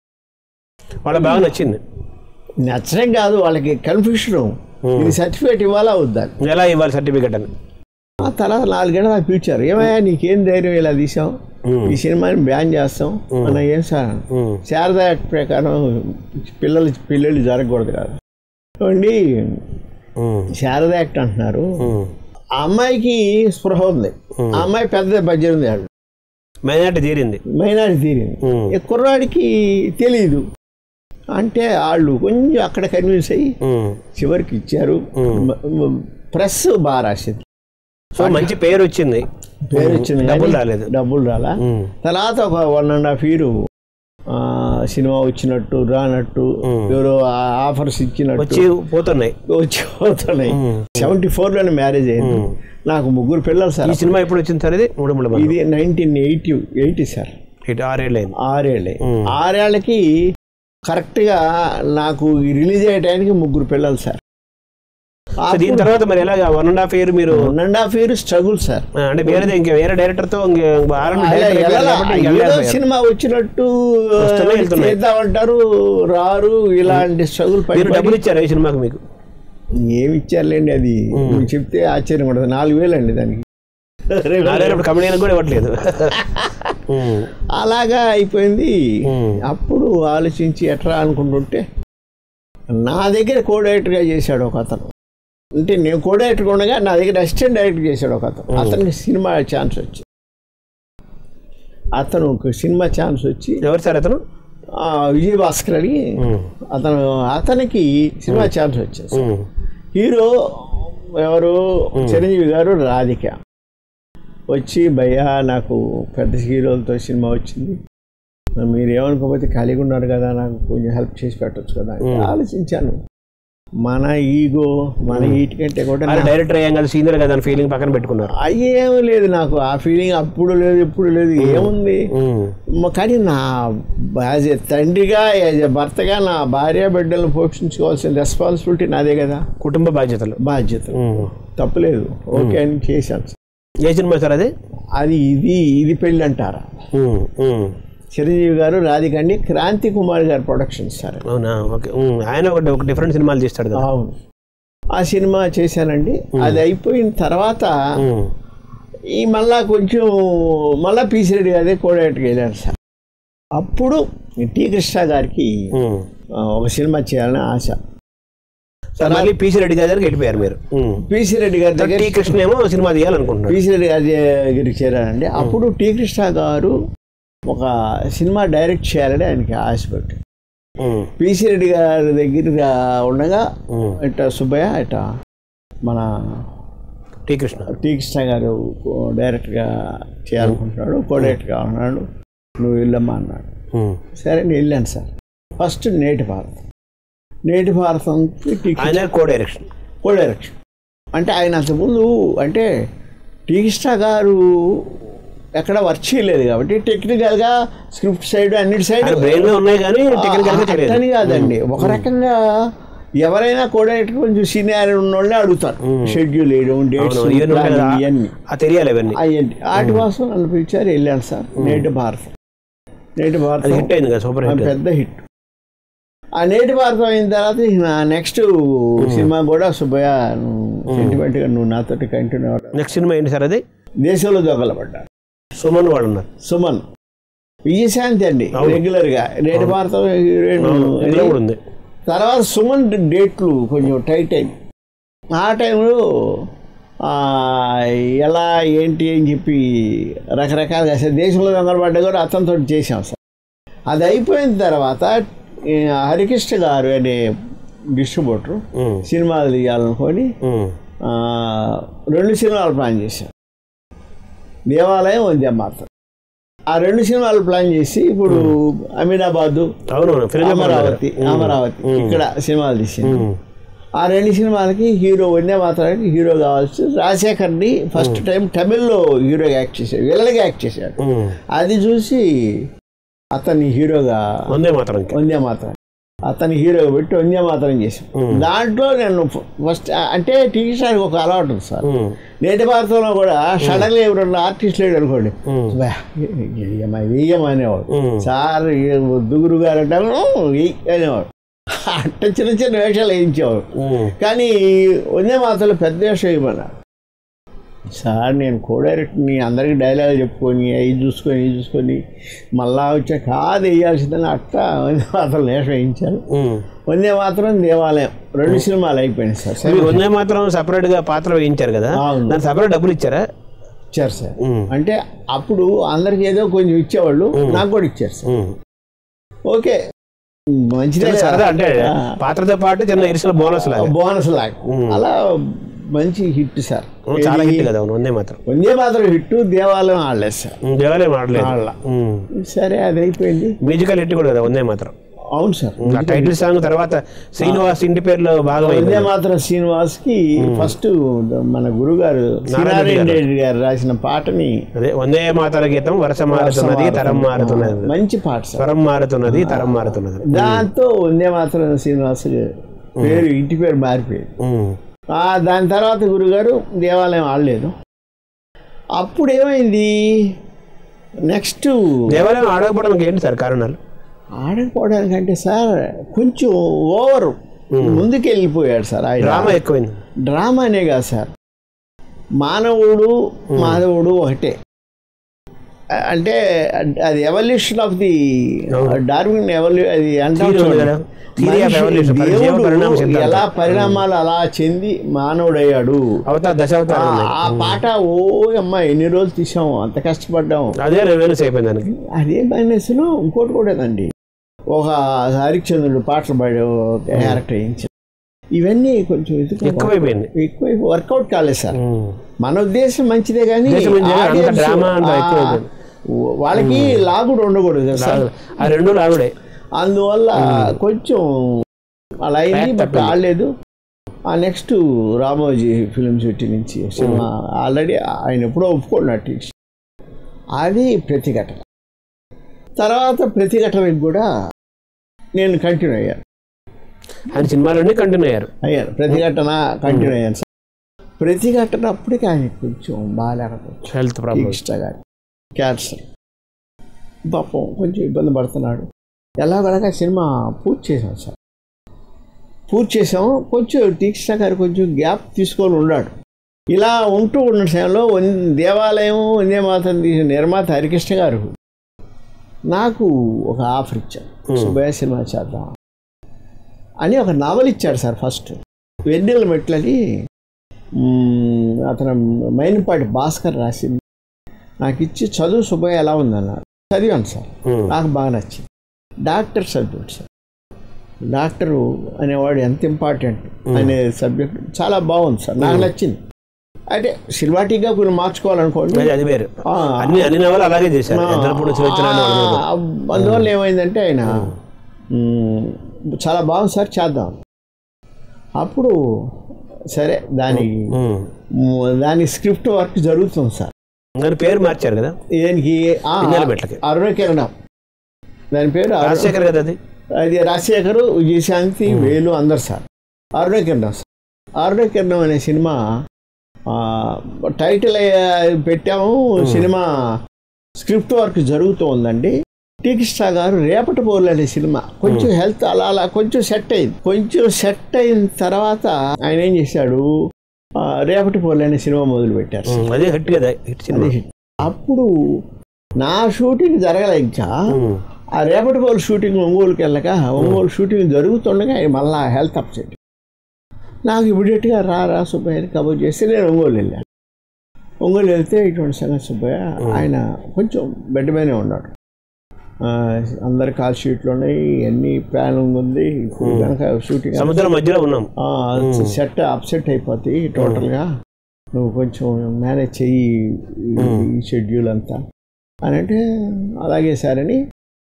A: వాళ్ళకి బాగా నచ్చింది
B: నచ్చడం కాదు వాళ్ళకి కన్ఫ్యూషన్ ఇది సర్టిఫికేట్ ఇవ్వాలా వద్దా
A: ఎలా ఇవ్వాలి సర్టిఫికెట్ అని
B: ఆ తర్వాత నాలుగు గంటలు నాకు పిలిచారు ఏమయ్యా నీకేం ధైర్యం ఇలా తీసాం ఈ సినిమాని బ్యాన్ చేస్తాం అన్న ఏం సార్ అన్న.
A: ఉమ్.
B: శారదా యాక్ట్ ప్రకారం పిల్లలు పిల్లలు జరగకూడదు కాదు చూడండి
A: ఉమ్.
B: శారదా యాక్ట్ అంటున్నారు
A: ఉమ్.
B: ఆ అమ్మాయికి స్పృహ ఉంది ఆ అమ్మాయి పెద్ద పద్దెనిమిది ఏళ్ళు
A: మైనార్టీ తీరింది
B: మైనారిటీ తీరింది
A: ఉమ్.
B: ఈ కుర్రాడికి తెలియదు అంటే వాళ్ళు కొంచెం అక్కడ కన్విన్స్ అయ్యి
A: ఉమ్.
B: చివరికి ఇచ్చారు ప్రెస్ బాగా రాసింది
A: సో మంచి పేరు వచ్చింది
B: పేరు వచ్చింది
A: డబ్బులు
B: కానీ
A: రాలేదు
B: డబ్బులు రాలా
A: ఉమ్.
B: తర్వాత ఒక వన్ అండ్ హాఫ్ ఇయర్ సినిమా వచ్చినట్టు రానట్టు ఎవరో ఆఫర్స్ ఇచ్చినట్టు
A: వచ్చి పోతున్నాయి
B: వచ్చి పోతున్నాయి సెవెంటీ ఫోర్లోనే మ్యారేజ్ అయింది నాకు ముగ్గురు పిల్లలు సార్
A: ఈ సినిమా ఎప్పుడు వచ్చింది సార్ ఇది మూడు మూడు
B: ఇది నైన్టీన్ ఎయిటీ ఎయిటీ సార్
A: ఇటు ఆరేళ్ళు అయింది
B: ఆరేళ్ళే
A: మ్మ్.
B: ఆరేళ్ళకి కరెక్ట్గా నాకు ఈ రిలీజ్ అయ్యే టైంకి ముగ్గురు పిల్లలు సార్
A: సో దీని తర్వాత మరి ఎలా వన్ అండ్ హాఫ్ ఇయర్ మీరు
B: one and half year struggle sir
A: ఆ, అంటే వేరే ఇంకా వేరే డైరెక్టర్ తో ఇంక ఆరంభ
B: అలా
A: డైరెక్టర్ అయిపోయారు
B: ఎలా-
A: కాబట్టి ఇంక
B: ఏదో
A: వెళ్ళలేకపోయారు.
B: సినిమా వచ్చినట్టు
A: వస్తున్నాయి, వెళ్తున్నాయి.
B: చేద్దామంటారు రారు ఇలాంటి స్ట్రగుల్ పడి
A: మీరు డబ్బులు ఇచ్చారు ఈ సినిమాకి మీకు
B: ఏమి ఇచ్చారులేండి అది మీరు చెప్తే ఆశ్చర్యం ఉండదు నాలుగు వేలు అండి దానికి
A: నాలుగు కమెడియన్ కూడా ఇవ్వట్లేదు ఉమ్.
B: అలాగా అయిపోయింది
A: ఉమ్.
B: అప్పుడు ఆలోచించి ఎట్లా అనుకుంటుంటే నా దగ్గర కో డైరెక్టర్గా చేశాడు ఒక అతను అంటే నేను కో డైరెక్టర్ ఉండగా నా దగ్గర అసిస్టెంట్ డైరెక్టర్ చేశాడు ఒక అతను అతనికి సినిమా ఛాన్స్ వచ్చింది అతను ఒక సినిమా ఛాన్స్ వచ్చి
A: ఎవరు సార్ అతను
B: ఆ, విజయ్ భాస్కర్ అని
A: ఉమ్,
B: అతను అతనికి సినిమా ఛాన్స్ వచ్చింది
A: ఉమ్,
B: హీరో ఎవరు చిరంజీవి గారు రాధిక వచ్చి భయ్యా నాకు పెద్ద హీరోలతో సినిమా వచ్చింది మీరు ఏమనుకోకపోతే ఖాళీగా ఉన్నారు కదా నాకు కొంచెం హెల్ప్ చేసి పెట్టొచ్చు కదా అని ఆలోచించాను మన ఈగో మన వీటి కంటే కూడా
A: ఆయన డైరెక్టర్ అయ్యాం కదా సీనియర్ కదా అని ఫీలింగ్ పక్కన పెట్టుకున్నారు
B: అయ్యేమీ లేదు నాకు ఆ ఫీలింగ్ అప్పుడు లేదు ఇప్పుడు లేదు ఏముంది
A: ఉమ్,
B: మ- కానీ నా యాజ్ ఏ తండ్రిగా యాజ్ ఏ భర్తగా నా భార్య బిడ్డలను పోషించుకోవాల్సిన రెస్పాన్సిబిలిటీ నాదే కదా
A: కుటుంబ బాధ్యతలు
B: బాధ్యత
A: ఉమ్.
B: తప్పలేదు ఓకే అని చేశాను
A: ఏ సినిమా సార్ అది
B: అది ఇది ఇది పెళ్ళి అంటారా
A: ఉమ్, ఉమ్.
B: చిరంజీవి గారు రాధికండి క్రాంతి కుమార్ గారు ప్రొడక్షన్ సార్
A: అవునా ఓకే ఉమ్, ఆయన ఒకటి ఒక డిఫరెంట్ సినిమాలు తీస్తాడు కదా
B: అవును ఆ సినిమా చేశానండి అది అయిపోయిన తర్వాత
A: ఉమ్,
B: ఈ మళ్ళా కొంచెం మళ్ళా పీసీ రెడ్డి గారి కోడేటికి వెళ్ళాను సార్ అప్పుడు ఈ టీ కృష్ణ గారికి
A: ఉమ్.
B: ఆ, ఒక సినిమా చేయాలని ఆశ
A: సార్ మళ్ళీ పీసీ రెడ్డి గారి దగ్గరికి వెళ్ళిపోయారు మీరు ఉమ్.
B: పీసీ రెడ్డి గారి దగ్గర
A: టీ కృష్ణ ఏమో సినిమా తీయాలనుకుంటున్నాడు
B: పీసీ రెడ్డి గారి దగ్గరికి చేరానండి అప్పుడు టీ కృష్ణ గారు ఒక సినిమా డైరెక్ట్ చేయాలని ఆయనకి ఆశపెట్టారు
A: ఉమ్,
B: పీసీ రెడ్డి గారి దగ్గర ఉండగా
A: ఉమ్.
B: ఇట సుబ్బయ్య ఇట మన
A: టీ కృష్ణ
B: టీ కృష్ణ గారు డైరెక్ట్గా చేయాలనుకుంటున్నాడు కోడైరెక్ట్గా ఉన్నాడు నువ్వు వెళ్ళమ్మా అన్నాడు
A: ఉమ్.
B: సరే నేను వెళ్ళాను సార్ ఫస్ట్ నేటి భారతం నేటి భారతంకి టీ
A: ఆయన కో డైరెక్షన్
B: కో డైరెక్షన్ అంటే ఆయన అంతకుముందు అంటే టీ కృష్ణ గారు ఎక్కడ వర్క్ చేయలేదు కాబట్టి టెక్నికల్గా స్క్రిప్ట్ సైడ్ అన్నిటి సైడ్
A: ఆయన బ్రెయిన్ లో ఉన్నాయి కానీ టెక్నికల్ గా తెలియదు
B: అట్టని కాదండి ఒక రకంగా ఎవరైనా కూడా కొంచెం సీనియర్ ఉన్న వాళ్ళే అడుగుతారు షెడ్యూల్ వేయడం డేట్స్
A: అవును, ఇవన్నీ ఉంటాయి కదా.
B: ఇవన్నీ
A: ఆ తెలియాలి అవన్నీ
B: అయ్యండి వాటి కోసం నన్ను పిలిచారు వెళ్ళాను సార్ నేటి భారతం నేటి
A: అది
B: భారతం
A: హిట్ అయింది కదా సూపర్
B: ఆ
A: హిట్
B: పెద్ద హిట్ ఆ నేటి భారతం అయిన తర్వాత నా నెక్స్ట్ సినిమా కూడా సుబ్బయ్య నువ్వు సెంటిమెంట్గా నువ్వు నాతోటి కంటిన్యూ అవ్వడం
A: నెక్స్ట్ సినిమా ఏంటి సార్ అది
B: దేశంలో దొంగలపడ్డా
A: సుమన్ వాళ్ళు ఉన్నారు
B: సుమన్ విజయశాంతి అండి రెగ్యులర్గా నేటి భారతం హీరోయిన్
A: ఇందులో కూడా ఉంది
B: తర్వాత సుమన్ డేట్లు కొంచెం టైట్ అయింది ఆ టైంలో ఆ, ఎలా ఏంటి అని చెప్పి రకరకాలుగా అసలు దేశంలో దొంగలపడ్డా కూడా అతనితో చేసాం సార్ అది అయిపోయిన తర్వాత ఈ హరికృష్ణ గారు అనే డిస్ట్రిబ్యూటర్
A: ఉమ్,
B: సినిమాలు తీయాలనుకొని
A: ఉమ్,
B: ఆ, రెండు సినిమాలు ప్లాన్ చేశాం దేవాలయం వందే మాత్రం ఆ రెండు సినిమాలు ప్లాన్ చేసి ఇప్పుడు అమీనాబాదు
A: అవును ఫిలిం
B: అమరావతి అమరావతి ఇక్కడ సినిమాలు తీసింది ఆ రెండు సినిమాలకి హీరో వందే మాత్రానికి హీరో కావాల్సి రాజశేఖర్ని ఫస్ట్ టైం తమిళ్లో హీరోగా యాక్ట్ చేశాడు విలన్గా యాక్ట్ చేశాడు అది చూసి అతన్ని హీరోగా
A: వందే మాత్రం
B: వందే మాత్రం అతని హీరోగా పెట్టి వందే మాత్రం చేశాం దాంట్లో నేను ఫస్ట్ అంటే టీవీ స్టార్కి ఒక అలవాటు ఉంది సార్ నేటి భారతంలో కూడా సడన్గా ఎవరన్నా ఆర్టిస్ట్ లేడు అనుకోండి "బా, వెయ్యమ్మా వెయ్యమ్మా అనేవాడు సార్ ఏ వద్దు గురువు గారు అంటే వెయ్యి అనేవాడు అట్ట చిన్న చిన్న వేషాలు వేయించేవాడు కానీ వందే మాత్రం పెద్ద వేషం వేయమన్నాడు సార్ నేను కోడైరెక్ట్ని అందరికి డైలాగ్ చెప్పుకొని అవి చూసుకొని ఇవి చూసుకొని మళ్ళా వచ్చా కాదు వేయాల్సిందని అట్ట వందే మాత్రం వేషం వేయించాను వందే మాత్రం దేవాలయం రెండు సినిమాలు అయిపోయినాయి సార్ సరే
A: మీరు వందే మాత్రం సపరేట్ గా పాత్ర వేయించారు కదా
B: అవును.
A: దానికి సపరేట్ డబ్బులు ఇచ్చారా
B: ఇచ్చారు సార్
A: ఉమ్,
B: అంటే అప్పుడు అందరికి ఏదో కొంచెం ఇచ్చేవాళ్ళు నాకు కూడా ఇచ్చారు సార్
A: ఉమ్.
B: ఓకే మంచిదే
A: చిన్న సరదా అంటే పాత్రతో పాటు చిన్న ఇరుసుల బోనస్ లాగా
B: బోనస్ లాగా అలా మంచి హిట్ సార్
A: ఉమ్, చాలా హిట్ కదా అవును వందే మాత్రం
B: వందే మాత్రం హిట్ దేవాలయం ఆడలేదు సార్
A: ఉమ్, దేవాలయం ఆడలేదు
B: ఆడల
A: ఉమ్.
B: సరే అది అయిపోయింది
A: మ్యూజికల్ హిట్ కూడా కదా వందే మాత్రం
B: అవును సార్
A: ఆ టైటిల్ సాంగ్ తర్వాత శ్రీనివాస్ ఇంటి పేరులో భాగమైంది
B: వందే మాత్రం శ్రీనివాస్ కి ఫస్ట్ మన గురుగారు శ్రీనారాయణ రెడ్డి గారు రాసిన పాటని
A: అదే వందే మాతర గీతం వరుస మారుతున్నది తరం మారుతున్నది
B: మంచి పాట సార్
A: స్వరం మారుతున్నది తరం మారుతున్నది
B: దాంతో వందే మాత్రం శ్రీనివాస్ పేరు ఇంటి పేరు మారిపోయింది
A: ఉమ్,
B: ఆ, దాని తర్వాత గురుగారు దేవాలయం ఆడలేదు అప్పుడు ఏమైంది నెక్స్ట్
A: దేవాలయం ఆడకపోవడానికి ఏంటి సార్ కారణాలు
B: ఆడకపోవడానికంటే సార్ కొంచెం ఓవర్ ముందుకు వెళ్ళిపోయాడు సార్ ఆయన
A: డ్రామా ఎక్కువైంది
B: డ్రామానే కాదు సార్ మానవుడు మాధవుడు ఒకటే అంటే అది ఎవల్యూషన్ ఆఫ్ ది డార్విన్ ఎవల్యూ అది అంటాం
A: Theory ఉంది
B: చూడండి.
A: కదా. Theory of
B: మనిషి-
A: evolution. పరి- జీవ
B: దేవుడు
A: పరిణామ సిద్ధాంతం.
B: ఎలా పరిణామాలు అలా చెంది మానవుడయ్యాడు
A: అవతార దశావతారం
B: ఆ-
A: ఉన్నాయి.
B: ఆ పాట ఓ అమ్మ ఎన్ని రోజులు తీసాము అంత కష్టపడ్డాము
A: అదే రెవెన్యూస్ అయిపోయింది దానికి
B: అదే మైనస్లో ఇంకోటి కూడానండి ఒక హరిశ్చంద్రుడు పాటలు పాడే క్యారెక్టర్ వేయించారు ఇవన్నీ కొంచెం ఎదుగు-
A: ఎక్కువైపోయింది
B: ఎక్కువ వర్కౌట్ కాలేదు సార్
A: ఉమ్.
B: మన ఉద్దేశం మంచిదే కానీ
A: ఉద్దేశం మంచిదే, అంత
B: audience,
A: drama అంతా
B: ఆ,
A: ఎక్కువైపోయింది.
B: వాళ్ళకి లాగుడు ఉండకూడదు కదా సార్
A: ఆ రెండు ఆవిడే
B: అందువల్ల కొంచెం అలా అయింది బట్ ఆడలేదు ఆ నెక్స్ట్ రామోజీ ఫిలిం సిటీ నుంచి సినిమా ఆల్రెడీ ఆయన ఎప్పుడో ఒప్పుకున్నట్టు అది ప్రతిఘటన తర్వాత ప్రతిఘటనకి కూడా నేను కంటిన్యూ అయ్యాను
A: ఆయన సినిమాలన్నీ కంటిన్యూ అయ్యారు
B: అయ్యాను ప్రతిఘటన కంటిన్యూ అయ్యాను సార్ ప్రతిఘటన అప్పటికి ఆయన కొంచెం బాగాలేకపోవచ్చు
A: హెల్త్ ప్రాబ్లమ్స్
B: ఇష్ట గారి క్యాన్సర్ పాపం కొంచెం ఇబ్బంది పడుతున్నాడు ఎలాగలాగా సినిమా పూర్తి చేసాం సార్ పూర్తి చేసాం కొంచెం దీక్ష గారు కొంచెం గ్యాప్ తీసుకొని ఉన్నాడు ఇలా ఉంటూ ఉన్న సమయంలో వన్- దేవాలయం వందే మాతం తీసిన నిర్మాత హరికృష్ణ గారు నాకు ఒక ఆఫర్ ఇచ్చారు సుబ్బయ్య సినిమా చేద్దాం అని ఒక నవల్ ఇచ్చాడు సార్ ఫస్ట్ వెన్నెల మెట్లని మ్మ్, అతను మైనపాటి భాస్కర్ రాసింది నాకు ఇచ్చి చదువు సుబ్బయ్య ఎలా ఉందన్నారు చదివాను సార్
A: ఉమ్.
B: నాకు బాగా నచ్చింది డాక్టర్ సబ్జెక్ట్ సార్ డాక్టరు అనేవాడు ఎంత ఇంపార్టెంట్ అనే సబ్జెక్ట్ చాలా బాగుంది సార్ నాకు నచ్చింది అంటే సినిమాటిక్గా కొన్ని మార్చుకోవాలనుకోండి
A: అది- అది వేరు
B: ఆ,
A: అన్ని అన్ని నవలు అలాగే చేశారు ఎద్దరపూడి శివచనాన్ని వాళ్ళ మీద.
B: ఆ, అందువల్ల ఏమైందంటే ఆయన మ్మ్, చాలా బాగుంది సార్ చేద్దాం అప్పుడు సరే దాని
A: ఉమ్.
B: మ్మ్, దాని స్క్రిప్ట్ వర్క్ జరుగుతుంది సార్
A: దాని పేరు మార్చారు కదా
B: దీనికి ఆ,
A: పిన్నెల మెట్లకి.
B: అరుణకిరణం దాని పేరు అరుణ-
A: రాజశేఖర్ కదా అది
B: అది రాజశేఖరు విజయశాంతి వేలు అందరు సార్ అరుణకిరణం సార్ అరుణకిరణం అనే సినిమా ఆ, టైటిల్ అయ్యా- పెట్టాము సినిమా స్క్రిప్ట్ వర్క్ జరుగుతూ ఉందండి టీకిస్టా గారు రేపటి పోలు అనే సినిమా కొంచెం హెల్త్ అలా అలా కొంచెం సెట్ అయింది కొంచెం సెట్ అయిన తర్వాత ఆయన ఏం చేశాడు ఆ, రేపటి పోలు అనే సినిమా మొదలు పెట్టారు
A: ఉమ్, అదే హిట్ కదా హిట్ సినిమా
B: అది hit. అప్పుడు నా షూటింగ్ జరగలే ఇంకా
A: ఉమ్.
B: ఆ రేపటి పోలు షూటింగ్ ఒంగోలుకి వెళ్ళక ఒంగోలు షూటింగ్ జరుగుతుండగా ఆయన మళ్ళా హెల్త్ అప్సెట్ నాకు ఇమీడియట్గా రా రా సుబ్బయ్యని కబుర్ చేసి నేను ఒంగోలు వెళ్ళాను ఒంగోలు వెళ్తే ఇటువంటి సంగతి సుబ్బయ్య ఆయన కొంచెం బెడ్ మీదనే ఉన్నాడు ఆ, అందరి కాల్ షీట్లు ఉన్నాయి అన్ని ప్లానింగ్ ఉంది ఇప్పుడు కనుక షూటింగ్
A: సముద్రం మధ్యలో ఉన్నాం
B: సెట్ అప్సెట్ అయిపోతాయి టోటల్గా నువ్వు కొంచెం మేనేజ్ చెయ్యి ఈ- ఈ షెడ్యూల్ అంతా అని అంటే అలాగే సార్ అని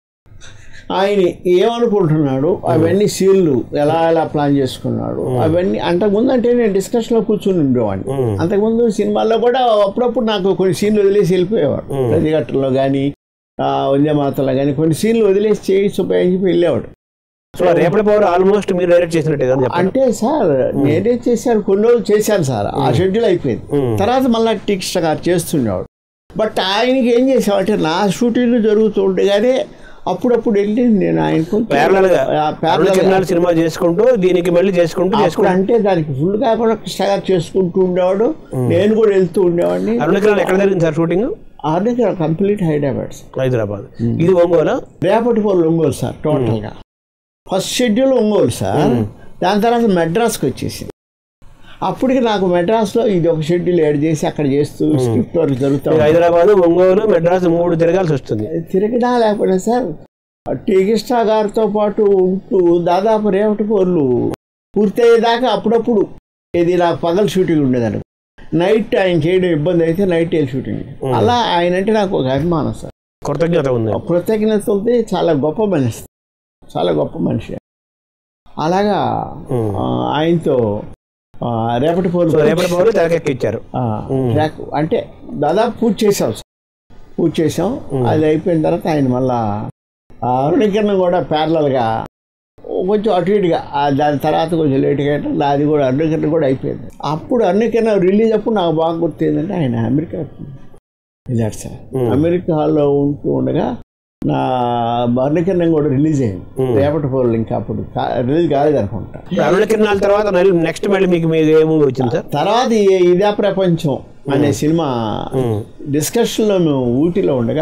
B: ఆయన ఏమనుకుంటున్నాడు అవన్నీ సీన్లు ఎలా ఎలా ప్లాన్ చేసుకున్నాడు అవన్నీ అంతకుముందు అంటే నేను డిస్కషన్లో కూర్చుని ఉండేవాడిని
A: ఉమ్.
B: అంతకుముందు సినిమాల్లో కూడా అప్పుడప్పుడు నాకు కొన్ని సీన్లు వదిలేసి వెళ్ళిపోయేవాడు ప్రతిఘట్టంలో కానీ వంద్యమాతలో కానీ కొన్ని సీన్లు వదిలేసి చేయి సుబ్బయ్య అని చెప్పి వెళ్ళేవాడు
A: సో రేపటి పవర్ ఆల్మోస్ట్ మీరు డైరెక్ట్ చేసినట్టే కదా చెప్పండి
B: అంటే సార్ నేనే చేశాను కొన్ని రోజులు చేశాను సార్ ఆ షెడ్యూల్ అయిపోయింది
A: ఉమ్.
B: తర్వాత మళ్ళీ టిక్స్ గారు చేస్తుండేవాడు బట్ ఆయనకి ఏం చేసామంటే నా షూటింగ్ జరుగుతూ ఉండగానే అప్పుడప్పుడు వెళ్ళి నేను ఆయనకు
A: ప్యారలల్ గా
B: ఆ,
A: అరుణ
B: parallel గా.
A: కిరణాలు సినిమా చేసుకుంటూ దీనికి మళ్ళీ చేసుకుంటూ
B: అప్పుడు
A: చేసుకుంటూ
B: అంటే దానికి ఫుల్ గా కూడా కృష్ణ గారు చేసుకుంటూ ఉండేవాడు నేను కూడా వెళ్తూ ఉండేవాడిని
A: అరుణ కిరణాలు ఎక్కడ జరిగింది sir shooting
B: order complete Hyderabad sir.
A: Hyderabad ఇది ఒంగోలా
B: రేపటి పోలు ఒంగోలు సార్ టోటల్గా ఫస్ట్ షెడ్యూల్ ఒంగోలు సార్ దాని తర్వాత మెడ్రాస్కి వచ్చేసింది అప్పటికి నాకు మెడ్రాస్లో ఇది ఒక షెడ్యూల్ యాడ్ చేసి అక్కడ చేస్తూ స్క్రిప్ట్ వర్క్ జరుగుతా
A: మీకు హైదరాబాద్ ఒంగోలు మెడ్రాస్ మూడు తిరగాల్సి వస్తుంది
B: తిరగడా లేకపోతే సార్ టీకిస్టా గారితో పాటు ఉంటూ దాదాపు రేపటి పోర్లు పూర్తయ్యేదాకా అప్పుడప్పుడు ఇది నాకు పగల షూటింగ్ ఉండేదాన్ని నైట్ ఆయన చేయడం ఇబ్బంది అయితే నైట్ వెళ్ళి షూటింగ్ అలా ఆయన అంటే నాకు ఒక అభిమానం సార్
A: కృతజ్ఞత ఉంది
B: కృతజ్ఞత ఉంది చాలా గొప్ప మనిషి చాలా గొప్ప మనిషి అలాగా
A: ఉమ్.
B: ఆ, ఆయనతో ఆ, రేపటి పోరు
A: సో రేపటి పవర్ తెరకెక్కిచ్చారు
B: ఆ, ట్రాక్ అంటే దాదాపు పూర్తి చేసాం సార్. పూర్తి చేసాం అది అయిపోయిన తర్వాత ఆయన మళ్ళా ఆ అరుణీకరణం కూడా ప్యారలల్గా కొంచెం అటు ఇటుగా ఆ దాని తర్వాత కొంచెం లేట్గా అయితే అది కూడా అరుణీకరణ కూడా అయిపోయింది అప్పుడు అరుణీకరణ రిలీజ్ అప్పుడు నాకు బాగా గుర్తు ఏంటంటే ఆయన అమెరికా వెళ్ళాడు సార్ అమెరికాలో ఉంటూ ఉండగా నా అరుణీకరణం కూడా రిలీజ్ అయింది రేపటి పోలు ఇంకా అప్పుడు కా- రిలీజ్ కాలేదు అనుకుంటా
A: అరుణ కిరణాల తర్వాత నెక్స్ట్ మళ్ళీ మీకు మీకు ఏ మూవీ వచ్చింది సార్
B: తర్వాత ఈ- ఇదే ప్రపంచం అనే సినిమా డిస్కషన్లో మేము ఊటీలో ఉండగా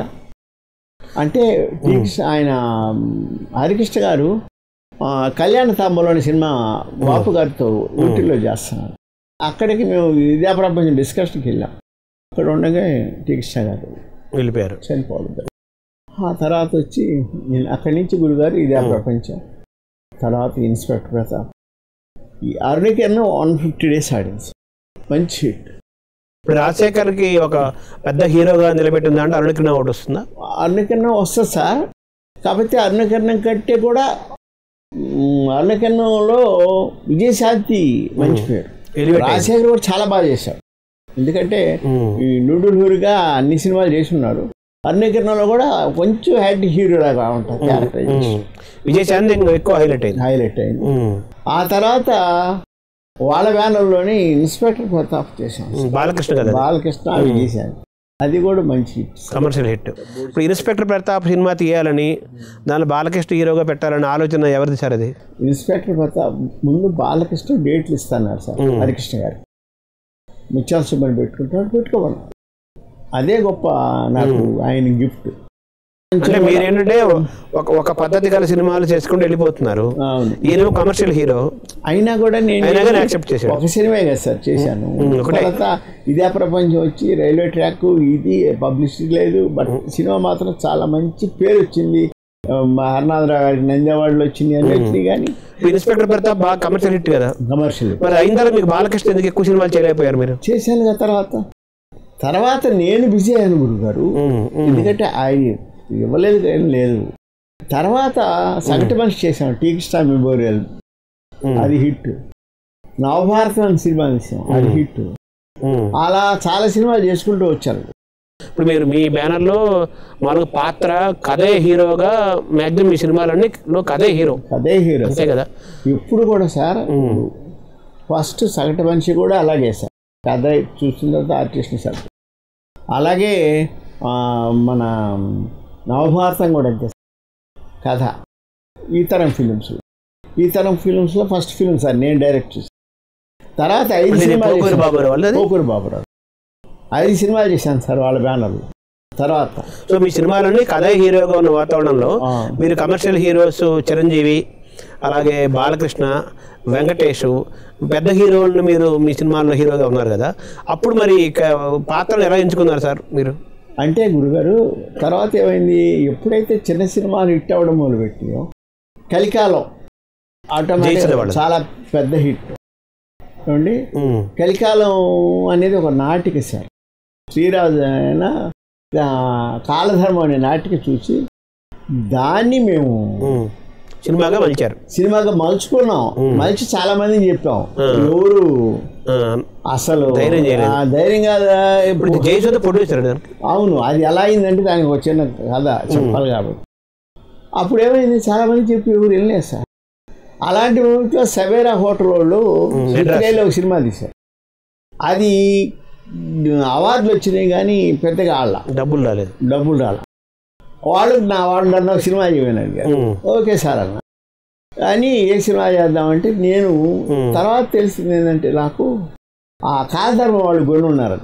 B: అంటే టీక్స్ ఆయన హరికృష్ణ గారు ఆ, కళ్యాణ తాంబలోని సినిమా బాపు గారితో ఊటీలో చేస్తున్నారు అక్కడికి మేము విద్యా ప్రపంచం డిస్కషన్కి వెళ్ళాం అక్కడ ఉండగా టీకృష్ణ గారు
A: వెళ్ళిపోయారు
B: చనిపోవడం ఆ తర్వాత వచ్చి నేను అక్కడి నుంచి గురుగారు ఇదే ప్రపంచం తర్వాత ఇన్స్పెక్టర్ ప్రతాప్ ఈ అరుణికన్న వన్ ఫిఫ్టీ డేస్ ఆడింది మంచి హిట్
A: ఇప్పుడు రాజశేఖర్కి ఒక పెద్ద హీరోగా నిలబెట్టింది అంటే అరుణకిరణ ఒకటి వస్తుందా
B: అరుణకిరణం వస్తుంది సార్ కాకపోతే అరుణకిరణం కంటే కూడా మ్, అరుణకిరణంలో విజయశాంతి మంచి పేరు
A: ఎలివేట్ అయింది.
B: రాజశేఖర్ కూడా చాలా బాగా చేశాడు ఎందుకంటే
A: ఉమ్.
B: ఈ నూడుల్ హీరోగా అన్ని సినిమాలు చేసి ఉన్నాడు అరుణకిరణంలో కూడా కొంచెం హ్యాడ్ హీరో లాగా ఉంటుంది క్యారెక్టర్
A: ఉమ్. విజయశాంతి ఇంకా ఎక్కువ హైలైట్ అయింది
B: హైలైట్ అయింది
A: ఉమ్.
B: ఆ తర్వాత వాళ్ళ బ్యానర్లోని ఇన్స్పెక్టర్ ప్రతాప్ చేశాం
A: ఉమ్. బాలకృష్ణ కదా
B: బాలకృష్ణ అవి చేశాను అది కూడా మంచి hit.
A: కమర్షియల్ హిట్ ఇప్పుడు ఇన్స్పెక్టర్ ప్రతాప్ సినిమా తీయాలని దానిలో బాలకృష్ణ హీరోగా పెట్టాలని ఆలోచన ఎవరిది సార్ అది
B: ఇన్స్పెక్టర్ ప్రతాప్ ముందు బాలకృష్ణ డేట్లు ఇస్తున్నారు సార్ హరికృష్ణ గారు ముత్యాల సుబ్బని పెట్టుకుంటాడు పెట్టుకోమను అదే గొప్ప నాకు ఆయన గిఫ్ట్
A: అంటే మీరేంటంటే ఒక ఒక పద్ధతి గల సినిమాలు చేసుకుంటూ వెళ్ళిపోతున్నారు
B: అవును
A: ఈయన కమర్షియల్ హీరో
B: అయినా కూడా నేను
A: అయినా కానీ యాక్సెప్ట్ చేశాడు
B: ఒక సినిమా కదా సార్ చేశాను
A: ఒకటే.
B: తర్వాత ఇదే ప్రపంచం వచ్చి రైల్వే ట్రాక్ ఇది పబ్లిసిటీ లేదు బట్ సినిమా మాత్రం చాలా మంచి పేరు వచ్చింది ఆ, మా హర్నాథరావు గారికి నందేవాడలో వచ్చింది అని వచ్చింది కానీ
A: ఇప్పుడు ఇన్స్పెక్టర్ ప్రతాప్ బాగా కమర్షియల్ హిట్ కదా
B: కమర్షియల్
A: మరి అయిన తర్వాత మీకు బాలకృష్ణ ఎందుకు ఎక్కువ సినిమాలు చేయలేకపోయారు మీరు
B: చేశాను కదా తర్వాత తర్వాత నేను బిజీ అయ్యాను గురుగారు
A: ఉమ్, ఉమ్,
B: ఎందుకంటే ఆయన ఇవ్వలేదు కానీ లేదు తర్వాత సగటు మనిషి చేసాం టీ కృష్ణ మెమోరియల్
A: ఉమ్,
B: అది హిట్ నవభారతం అనే సినిమా తీసాం అది హిట్
A: ఉమ్.
B: అలా చాలా సినిమాలు చేసుకుంటూ వచ్చారు
A: ఇప్పుడు మీరు మీ బ్యానర్లో మామూలుగా పాత్ర కథే హీరోగా మ్యాక్సిమం మీ సినిమాలన్నీ లో కథే హీరో
B: అదే హీరో
A: అంతే కదా
B: ఇప్పుడు కూడా సార్
A: ఉమ్,
B: ఫస్ట్ సగటు మనిషి కూడా అలాగే సార్ కథ చూసిన తర్వాత ఆర్టిస్ట్ సార్ అలాగే ఆ, మన నవభారతం కూడా అంతే కథ ఈ తరం ఫిలిమ్స్ ఈ తరం ఫిలిమ్స్లో ఫస్ట్ ఫిలిం సార్ నేను డైరెక్ట్ చేశాను తర్వాత ఐదు
A: అంటే ఇది
B: సినిమాలు
A: పోకూరి
B: చేశాను.
A: బాబు వాళ్ళది
B: పోకూరు బాబురావు ఐదు సినిమాలు చేశాను సార్ వాళ్ళ బ్యానర్లు తర్వాత
A: సో మీ సినిమాలన్నీ కథే హీరోగా ఉన్న వాతావరణంలో
B: ఆ,
A: మీరు కమర్షియల్ హీరోస్ చిరంజీవి అలాగే బాలకృష్ణ వెంకటేష్ పెద్ద హీరోలను మీరు మీ సినిమాల్లో హీరోగా ఉన్నారు కదా అప్పుడు మరి క- పాత్రలు ఎలా ఎంచుకున్నారు సార్ మీరు
B: అంటే గురుగారు తర్వాత ఏమైంది ఎప్పుడైతే చిన్న సినిమాలు హిట్ అవ్వడం మొదలుపెట్టియో కలికాలం ఆటోమేటిక్
A: జయసుధ
B: చాలా పెద్ద హిట్ ఏమండి
A: ఉమ్,
B: కలికాలం అనేది ఒక నాటిక సార్ శ్రీరాజు ఆయన ఆ, కాలధర్మం అనే నాటిక చూసి దాన్ని మేము
A: ఉమ్. సినిమాగా మలిచారు
B: సినిమాగా మలుచుకున్నాం మలిచి చాలా మందిని చెప్పాం ఎవరు
A: ఆ,
B: అసలు
A: ధైర్యం చేయలేదు.
B: ఆ, ధైర్యం కాదా
A: ఇప్పుడు ఇది జయసుధ ప్రొడ్యూసర్ దానికి
B: అవును అది ఎలా అయిందంటే దానికి ఒక చిన్న కథ చెప్పాలి కాబట్టి అప్పుడు ఏమైంది చాలా మంది చెప్పి ఎవరు వెళ్ళలేదు సార్ అలాంటి మూమెంట్లో సవేరా హోటల్ వాళ్ళు సిద్ధిలో ఒక సినిమా తీశారు అది అవార్డులు వచ్చినాయి కానీ పెద్దగా ఆళ్ళ
A: డబ్బులు రాలేదు
B: డబ్బులు రాల వాళ్ళు నా వాళ్ళు నన్ను ఒక సినిమా చేయమని అడిగారు
A: ఉమ్,
B: ఓకే సార్ అన్న కానీ ఏ సినిమా చేద్దామంటే నేను
A: ఉమ్.
B: తర్వాత తెలిసింది ఏంటంటే నాకు ఆ కాలధర్మం వాళ్ళు కొని ఉన్నారు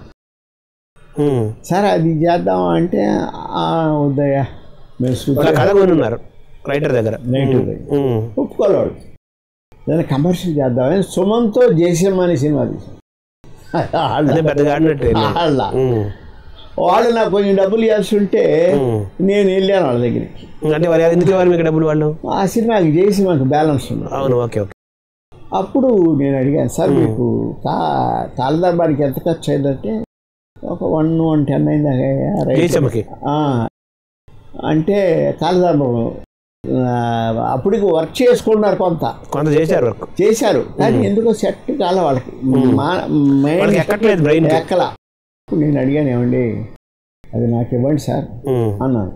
A: ఉమ్.
B: సార్ అది చేద్దామా అంటే "ఆ, వద్దయ్యా మేము
A: వాళ్ళ
B: సూపర్
A: కథ కొని ఉన్నారు రైటర్ దగ్గర
B: నెగిటివ్
A: ఉమ్,
B: ఒప్పుకోలేవాడు దాన్ని కమర్షియల్ చేద్దామని సుమంతో జేసీఎం అనే సినిమా తీసాం
A: అదే పెద్దగా ఆడినట్టు
B: వాళ్ళ
A: ఉమ్,
B: వాళ్ళు నాకు కొంచెం డబ్బులు ఇవ్వాల్సి ఉంటే
A: ఉమ్.
B: నేను వెళ్ళాను వాళ్ళ దగ్గరికి
A: అంటే వారు ఎందుకు ఇవ్వాలి మీకు డబ్బులు వాళ్ళు
B: ఆ సినిమాకి జేసీ మాకు బ్యాలెన్స్ ఉంది
A: అవును ఓకే ఓకే
B: అప్పుడు నేను అడిగాను సార్ మీకు కా కాలదర్బారికి ఎంత ఖర్చు అయిందంటే ఒక వన్ వన్ టెన్ అయిందా రైట్
A: జయసమ్మకి
B: ఆ, అంటే కాలదర్భం అప్పటికి వర్క్ చేసుకున్నారు కొంత
A: కొంత చేశారు వర్క్
B: చేశారు కానీ ఎందుకో సెట్ కాల వాళ్ళకి మా- మైండ్
A: వాళ్ళకి ఎక్కట్లేదు బ్రెయిన్
B: ఎక్కల అప్పుడు నేను అడిగాను ఏమండి అది నాకు ఇవ్వండి సార్ అన్నాను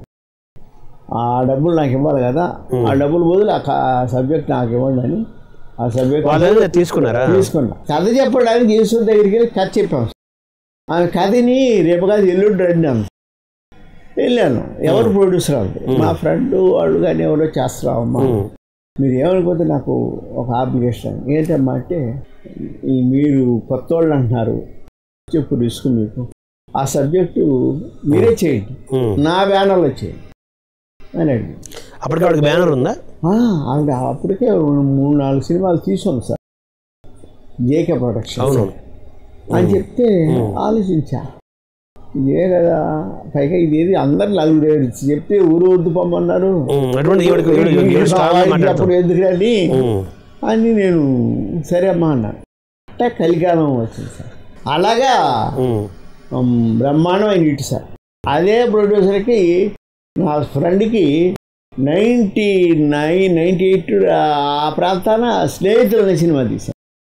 B: ఆ డబ్బులు నాకు ఇవ్వాలి కదా ఆ డబ్బులు బదులు ఆ సబ్జెక్ట్ నాకు ఇవ్వండి అని ఆ సబ్జెక్ట్
A: వాళ్ళు తీసుకున్నారా
B: తీసుకున్నా కథ చెప్పడానికి యేసు దగ్గరికి వెళ్ళి కథ చెప్పాం ఆమె కథని రేపు కాదు ఎల్లుండి రండి అంది వెళ్ళాను ఎవరు ప్రొడ్యూసర్ అంది మా ఫ్రెండ్ వాళ్ళు కానీ ఎవరో చేస్తున్నామమ్మా
A: ఉమ్,
B: మీరు ఏమనుకోతే నాకు ఒక అప్లికేషన్ ఏంటమ్మా అంటే ఈ మీరు కొత్త వాళ్ళు అంటున్నారు చెప్పు రిస్క్ మీకు ఆ సబ్జెక్టు మీరే చేయండి
A: ఉమ్.
B: నా బ్యానర్లో చేయండి అని అడిగి
A: అప్పటికి వాడికి బ్యానర్ ఉందా
B: ఆవిడ అప్పటికే మూడు నాలుగు సినిమాలు తీసుకుంది సార్ జేకే ప్రొడక్షన్
A: అవును
B: అని చెప్తే ఆలోచించా ఇదే కదా పైగా ఇదేది అందరు నలుగురు ఏడు చెప్తే ఊరు వద్దు పొమ్మన్నారు
A: ఉమ్, అటువంటి ఈవిడికి ఈవిడ- ఈవిడ స్ట్రాంగ్గా మాట్లాడుతుంది
B: అప్పుడు ఎందుకని
A: ఉమ్,
B: అని నేను సరే అమ్మా అన్నాను అంటే కలికాలం వచ్చింది సార్ అలాగా
A: ఉమ్,
B: ఉమ్, బ్రహ్మాండమైన హిట్ సార్ అదే ప్రొడ్యూసర్కి నా ఫ్రెండ్కి నైంటీ నైన్ నైంటీ ఎయిట్ ఆ ప్రాంతాన స్నేహితులు అనే సినిమా తీశాను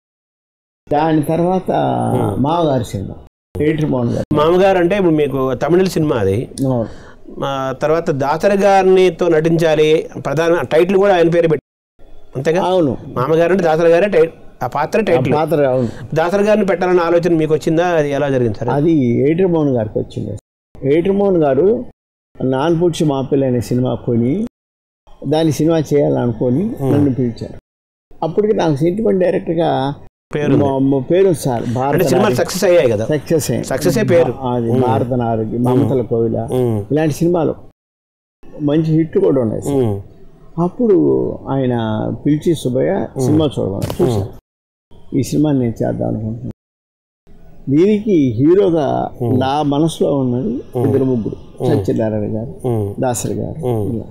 B: దాని తర్వాత మామగారి సినిమా ఎయిటర్ మోహన్ గారు
A: మామగారు అంటే ఇప్పుడు మీకు తమిళ సినిమా అది
B: అవును.
A: ఆ, తర్వాత దాసరి గారినితో నటించాలి ప్రధాన టైటిల్ కూడా ఆయన పేరు పెట్టి అంతేగా
B: అవును
A: మామగారు అంటే దాసరి గారే టై ఆ పాత్ర
B: ఆ
A: టైటిల్
B: పాత్ర అవును
A: దాసరి గారిని పెట్టాలన్న ఆలోచన మీకు వచ్చిందా అది ఎలా జరిగింది సార్
B: అది ఎయిటర్ మోహన్ గారికి వచ్చింది ఎయిటర్ మోహన్ గారు నాన్ పుడ్చి మాపిల్ అనే సినిమా కొని దాని సినిమా చేయాలనుకొని నన్ను పిలిచారు అప్పటికి నాకు సెంటిమెంట్ డైరెక్ట్గా
A: పేరు ఉంది.
B: మా- మా పేరు ఉంది సార్
A: అంటే
B: భారత
A: సినిమాలు సక్సెస్ అయ్యాయి కదా
B: సక్సెస్
A: సక్సెస్ ఏ పేరు
B: అది భారత నారుడి మమతల కోవిల
A: ఉమ్,
B: ఇలాంటి సినిమాలు మంచి హిట్ కూడా ఉన్నాయి సార్.
A: ఉమ్,
B: అప్పుడు ఆయన పిలిచి సుబ్బయ్య సినిమా చూడమని చూశాను ఈ సినిమా నేను చేద్దాం అనుకుంటున్నాను దీనికి హీరోగా నా మనసులో ఉన్నది ఇద్దరు ముగ్గురు సత్యనారాయణ గారు
A: ఉమ్,
B: దాసరి గారు
A: ఉమ్.
B: ఇలా.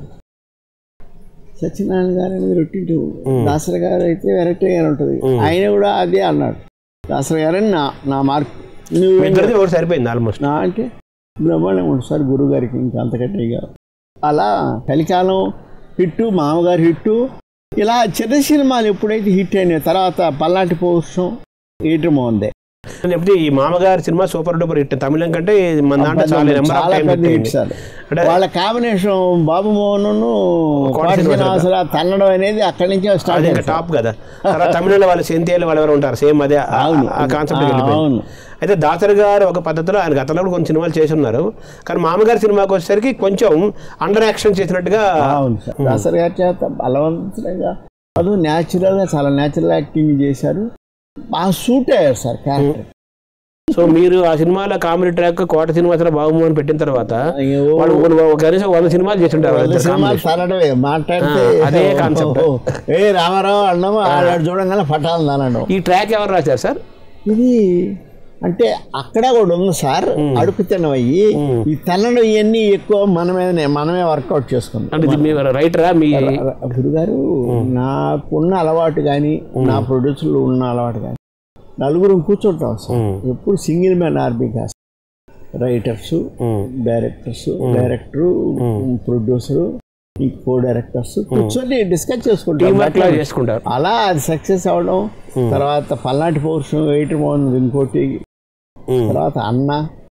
B: సత్యనారాయణ గారు అనేది రొట్టింటు దాసరి గారు అయితే వెరైటీగా ఉంటుంది ఆయన కూడా అదే అన్నాడు దాసరి గారని నా నా మార్క్ నువ్వు
A: మీ ఇద్దరిది ఒకటి సరిపోయింది ఆల్మోస్ట్
B: నా అంటే బ్రహ్మాండం ఉంటుంది సార్ గురువు గారికి ఇంకా అంతకంటే ఇక అలా కలికాలం హిట్టు మామగారి హిట్టు ఇలా చిన్న సినిమాలు ఎప్పుడైతే హిట్ అయినాయి తర్వాత పల్నాటి పౌరుషం ఈటర్ మోహన్దే
A: ఎప్పుడు ఈ మామగారి సినిమా సూపర్ డూపర్ హిట్ తమిళం కంటే మన దాంట్లో చాలా నెంబర్ ఆఫ్
B: చాలా
A: టైం
B: పెద్ద
A: హిట్
B: హిట్ సార్
A: అంటే
B: వాళ్ళ కాంబినేషన్ బాబు మోహన్
A: కోట శ్రీనివాసరావు.
B: తన్నడం అనేది అక్కడి నుంచే స్టార్ట్
A: అది ఇంకా టాప్ కదా తర్వాత తమిళంలో వాళ్ళు సెంతియాలు వాళ్ళు ఎవరు ఉంటారు సేమ్ అదే ఆ-
B: అవును.
A: ఆ కాన్సెప్ట్
B: ఆ,
A: వెళ్ళిపోయింది
B: అవును.
A: అయితే దాసరి గారు ఒక పద్ధతిలో ఆయన గతంలో కూడా కొన్ని సినిమాలు చేసి ఉన్నారు కానీ మామగారి సినిమాకి వచ్చేసరికి కొంచెం అండర్ యాక్షన్ చేసినట్టుగా
B: అవును సార్ దాసరి గారి చేత బలవంతంగా అది న్యాచురల్గా చాలా న్యాచురల్ యాక్టింగ్ చేశారు బాగా సూట్ అయ్యారు సార్ క్యారెక్టర్
A: సో మీరు ఆ సినిమాలో కామెడీ ట్రాక్ కోట శ్రీనివాసరావు బాబుమోహన్ పెట్టిన తర్వాత వాళ్ళు ఒక- ఒక కనీసం వంద సినిమాలు చేసి ఉంటారు వాళ్ళిద్దరు
B: సినిమాలు
A: combination.
B: తనడమే మాట్లాడితే
A: ఆ, అదే concept.
B: ఓ, ఏ రామారావు అన్నాము ఆడ చూడంగానే పట్టాలి అనడం
A: ఈ ట్రాక్ ఎవరు రాశారు సార్
B: ఇది అంటే అక్కడ కూడా ఉంది సార్ అడుగు తినవయ్యి ఈ తనడం ఇవన్నీ ఎక్కువ మనమే మనమే వర్కౌట్ చేసుకుందాం
A: అంటే ఇది మీ రైటరా మీ
B: గురుగారు నాకున్న అలవాటు కానీ నా ప్రొడ్యూసర్లు ఉన్న అలవాటు కానీ నలుగురు కూర్చుంటాం సార్
A: ఉమ్,
B: ఎప్పుడు సింగిల్ మ్యాన్ ఆర్మీ కాదు writers
A: um,
B: directors director producer ఈ కో డైరెక్టర్స్ కూర్చొని డిస్కస్ చేసుకుంటాం
A: టీం వర్క్ లా చేసుకుంటారు
B: అలా అది సక్సెస్ అవడం తర్వాత పల్నాటి పౌరుషం ఎయిట్ మోహన్ ఇంకోటి
A: ఉమ్,
B: తర్వాత అన్న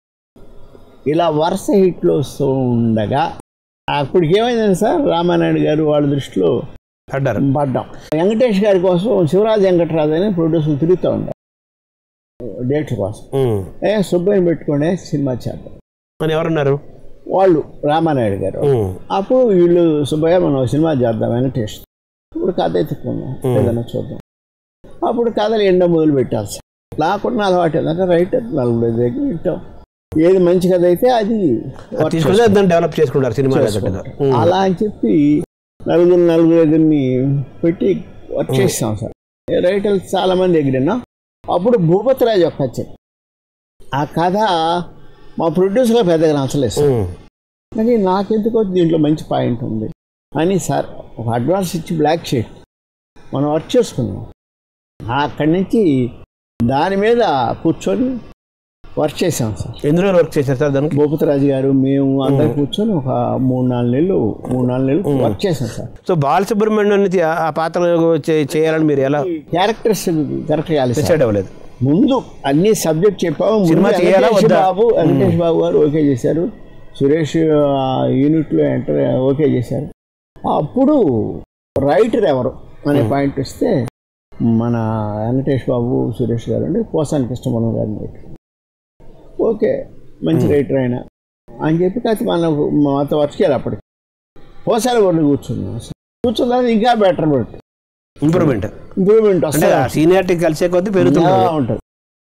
B: ఇలా వరుస హిట్లు వస్తూ ఉండగా అప్పటికి ఏమైందండి సార్ రామానాయుడు గారు వాళ్ళ దృష్టిలో
A: పడ్డారు
B: పడ్డాం వెంకటేష్ గారి కోసం శివరాజ్ వెంకటరాజు అని ప్రొడ్యూసర్ తిరుగుతూ ఉండే డేట్స్ కోసం
A: ఉమ్.
B: ఏ సుబ్బయ్యని పెట్టుకునే సినిమా చేద్దాం
A: అని ఎవరున్నారు
B: వాళ్ళు రామానాయుడు గారు
A: ఉమ్,
B: అప్పుడు వీళ్ళు సుబ్బయ్య మనం ఒక సినిమా చేద్దాం వెంకటేష్ ఇప్పుడు కథ ఎత్తుకుందాం ఏదైనా చూద్దాం అప్పుడు కథలు ఎండో మొదలు పెట్టాలి సార్ నాకున్న అలవాటు ఏంటంటే రైట్ నలుగురు దగ్గర వింటాం ఏది మంచి కథ అయితే అది
A: అది తీసుకుంటే దాన్ని డెవలప్ చేసుకుంటారు సినిమా తగ్గట్టుగా ఉమ్,
B: అలా అని చెప్పి నలుగురు నలుగురు దగ్గరని పెట్టి వర్క్ చేస్తాం సార్ రైటర్లు చాలా మంది ఎగిరినా అప్పుడు భూపతిరాజు యొక్క వచ్చాడు ఆ కథ మా ప్రొడ్యూసర్గా పెద్దగా నచ్చలేదు సార్
A: ఉమ్,
B: కానీ నాకెందుకో దీంట్లో మంచి పాయింట్ ఉంది అని సార్ ఒక అడ్వాన్స్ ఇచ్చి బ్లాక్ షీట్ మనం వర్క్ చేసుకున్నాం అక్కడి నుంచి దాని మీద కూర్చొని వర్క్ చేసాం సార్
A: ఎందులో వర్క్ చేశారు సార్ దానికి
B: భూపతిరాజు గారు మేము అందరం కూర్చొని ఒక మూడు నాలుగు నెలలు మూడు నాలుగు నెలలు వర్క్ చేసాం సార్
A: సో బాలసుబ్రహ్మణ్యం నుంచి ఆ- ఆ పాత్ర చే- చేయాలని మీరు ఎలా
B: క్యారెక్టర్స్ కరెక్ట్ చేయాలి సార్
A: డిసైడ్ అవ్వలేదు
B: ముందు అన్ని సబ్జెక్ట్ చెప్పాము ముందు
A: సినిమా చేయాలా
B: వెంకటేష్
A: వద్దా?
B: బాబు వెంకటేష్ బాబు గారు ఓకే చేశారు సురేష్ ఆ, యూనిట్లో ఎంటర్ ఓకే చేశారు అప్పుడు రైటర్ ఎవరు అనే పాయింట్ వస్తే మన వెంకటేష్ బాబు సురేష్ గారు అండి పోసాని కృష్ణమోహన్ గారిని పెట్టారు ఓకే మంచి రైటర్ ఆయన అని చెప్పి కాకపోతే మనకు మాతో వర్క్ చేయాలి అప్పటికి పోసాని కూడా కూర్చున్నాం కూర్చున్న ఇంకా బెటర్ పెట్టి
A: ఇంప్రూవ్మెంట్
B: ఇంప్రూవ్మెంట్
A: అంటే
B: వస్తుంది
A: ఆ సీనియారిటీ కలిసే కొద్దీ పెరుగుతుంది
B: ఉంటుంది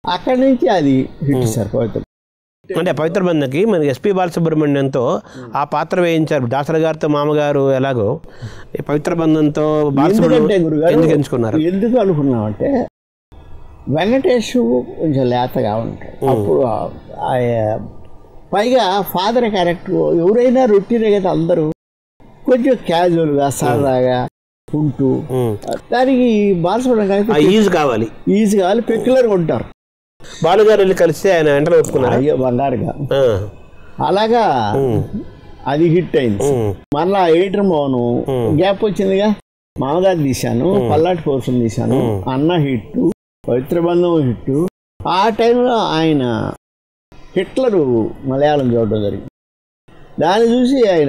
B: అక్కడి నుంచి అది హిట్ సార్ పవిత్ర
A: అంటే పవిత్ర బంధకి మన ఎస్పి బాలసుబ్రహ్మణ్యంతో ఆ పాత్ర వేయించారు దాసరి గారితో మామగారు ఎలాగో ఈ పవిత్ర బంధంతో
B: ఎందుకంటే
A: బాలసుబ్రహ్మణ్యం
B: గురుగారు
A: ఎందుకు ఎంచుకున్నారు
B: ఎందుకు అనుకున్నామంటే వెంకటేష్ కొంచెం లేతగా ఉంటాడు అప్పుడు ఆ- ఆ- పైగా ఫాదర్ క్యారెక్టర్ ఎవరైనా రొటీనే కదా అందరూ కొంచెం క్యాజువల్గా సరదాగా ఉంటూ
A: ఉమ్.
B: దానికి బాలసుబ్రహ్మణ్యం
A: ఆ
B: గారికి
A: ఈజ్ కావాలి
B: ఈజీగా వాళ్ళు పెక్యులర్గా ఉంటారు
A: బాలుగారు వెళ్ళి కలిస్తే ఆయన వెంటనే ఒప్పుకున్నారు
B: అయ్యో బంగారుగా అలాగా అది హిట్ అయింది మరలా ఎయిటర్ మోను గ్యాప్ వచ్చిందిగా మామగారు తీశాను పల్లాటి పోర్షన్ తీశాను అన్న హిట్ పవిత్ర బంధం హిట్ ఆ టైంలో ఆయన హిట్లరు మలయాళం చూడడం జరిగింది దాన్ని చూసి ఆయన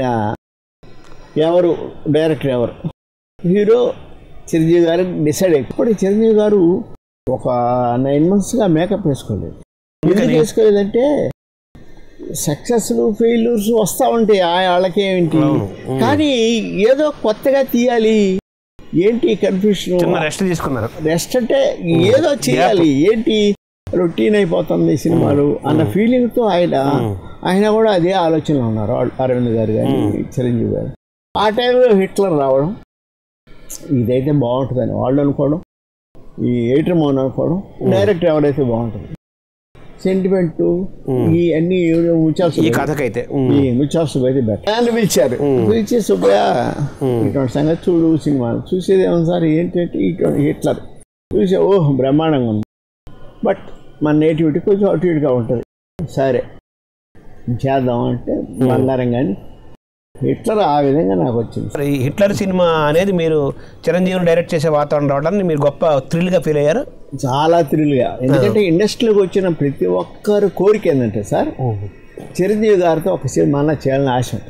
B: ఎవరు డైరెక్టర్ ఎవరు హీరో చిరంజీవి గారు డిసైడ్ అయ్యి ఇప్పుడు చిరంజీవి గారు ఒక నైన్ మంత్స్గా మేకప్ వేసుకోలేదు ఎందుకు వేసుకోలేదంటే సక్సెస్లు ఫెయిల్యూర్స్ వస్తూ ఉంటాయి ఆ వాళ్ళకేంటి కానీ ఏదో కొత్తగా తీయాలి ఏంటి కన్ఫ్యూషన్
A: చిన్న రెస్ట్ తీసుకున్నారు
B: రెస్ట్ అంటే ఏదో చేయాలి ఏంటి రొటీన్ అయిపోతుంది సినిమాలు అన్న ఫీలింగ్తో ఆయన ఆయన కూడా అదే ఆలోచనలో ఉన్నారు అరవింద్ గారు కానీ చిరంజీవి గారు ఆ టైంలో హిట్లర్ రావడం ఇదైతే బాగుంటుందని వాళ్ళు అనుకోవడం ఈ ఎయిటర్ మోన్ అనుకోవడం డైరెక్టర్ ఎవరైతే బాగుంటుంది సెంటిమెంట్ ఈ అన్ని ముచ్చాల్సి
A: ఈ కథకైతే ఉమ్.
B: ఈ ముచ్చాల్సి అయితే బెటర్ అని పిలిచారు పిలిచి సుబ్బయ్య ఇటువంటి సంగతి చూడు సినిమా చూసేది ఏమన్నా సార్ ఏంటంటే ఇటువంటి హిట్లర్ చూసే ఓహ్ బ్రహ్మాండంగా ఉంది బట్ మన నేటివిటీ కొంచెం అటు ఇటుగా ఉంటుంది సరే చేద్దాం అంటే బంగారం కానీ హిట్లర్ ఆ విధంగా నాకు వచ్చింది
A: మరి ఈ హిట్లర్ సినిమా అనేది మీరు చిరంజీవిని డైరెక్ట్ చేసే వాతావరణం రావడానికి మీరు గొప్ప థ్రిల్గా ఫీల్ అయ్యారు
B: చాలా థ్రిల్గా ఎందుకంటే ఇండస్ట్రీలోకి వచ్చిన ప్రతి ఒక్కరు కోరిక ఏంటంటే సార్ చిరంజీవి గారితో ఒక సినిమా అన్న చేయాలని ఆశ ఉంటుంది.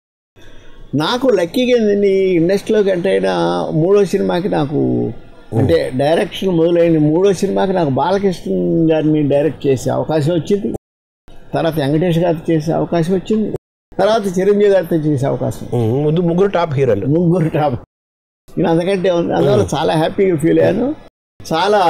B: నాకు లక్కీగా ఏంటండి ఇండస్ట్రీలోకి ఎంటర్ అయిన మూడో సినిమాకి నాకు అంటే డైరెక్షన్ మొదలైన మూడో సినిమాకి నాకు బాలకృష్ణ గారిని డైరెక్ట్ చేసే అవకాశం వచ్చింది తర్వాత వెంకటేష్ గారితో చేసే అవకాశం వచ్చింది తర్వాత చిరంజీవి గారితో చేసే అవకాశం
A: ఉమ్, ముగ్గురు- ముగ్గురు టాప్ హీరోలు
B: ముగ్గురు టాప్ నేను అంతకంటే ఉంది. అందువల్ల చాలా హ్యాపీగా ఫీల్ అయ్యాను చాలా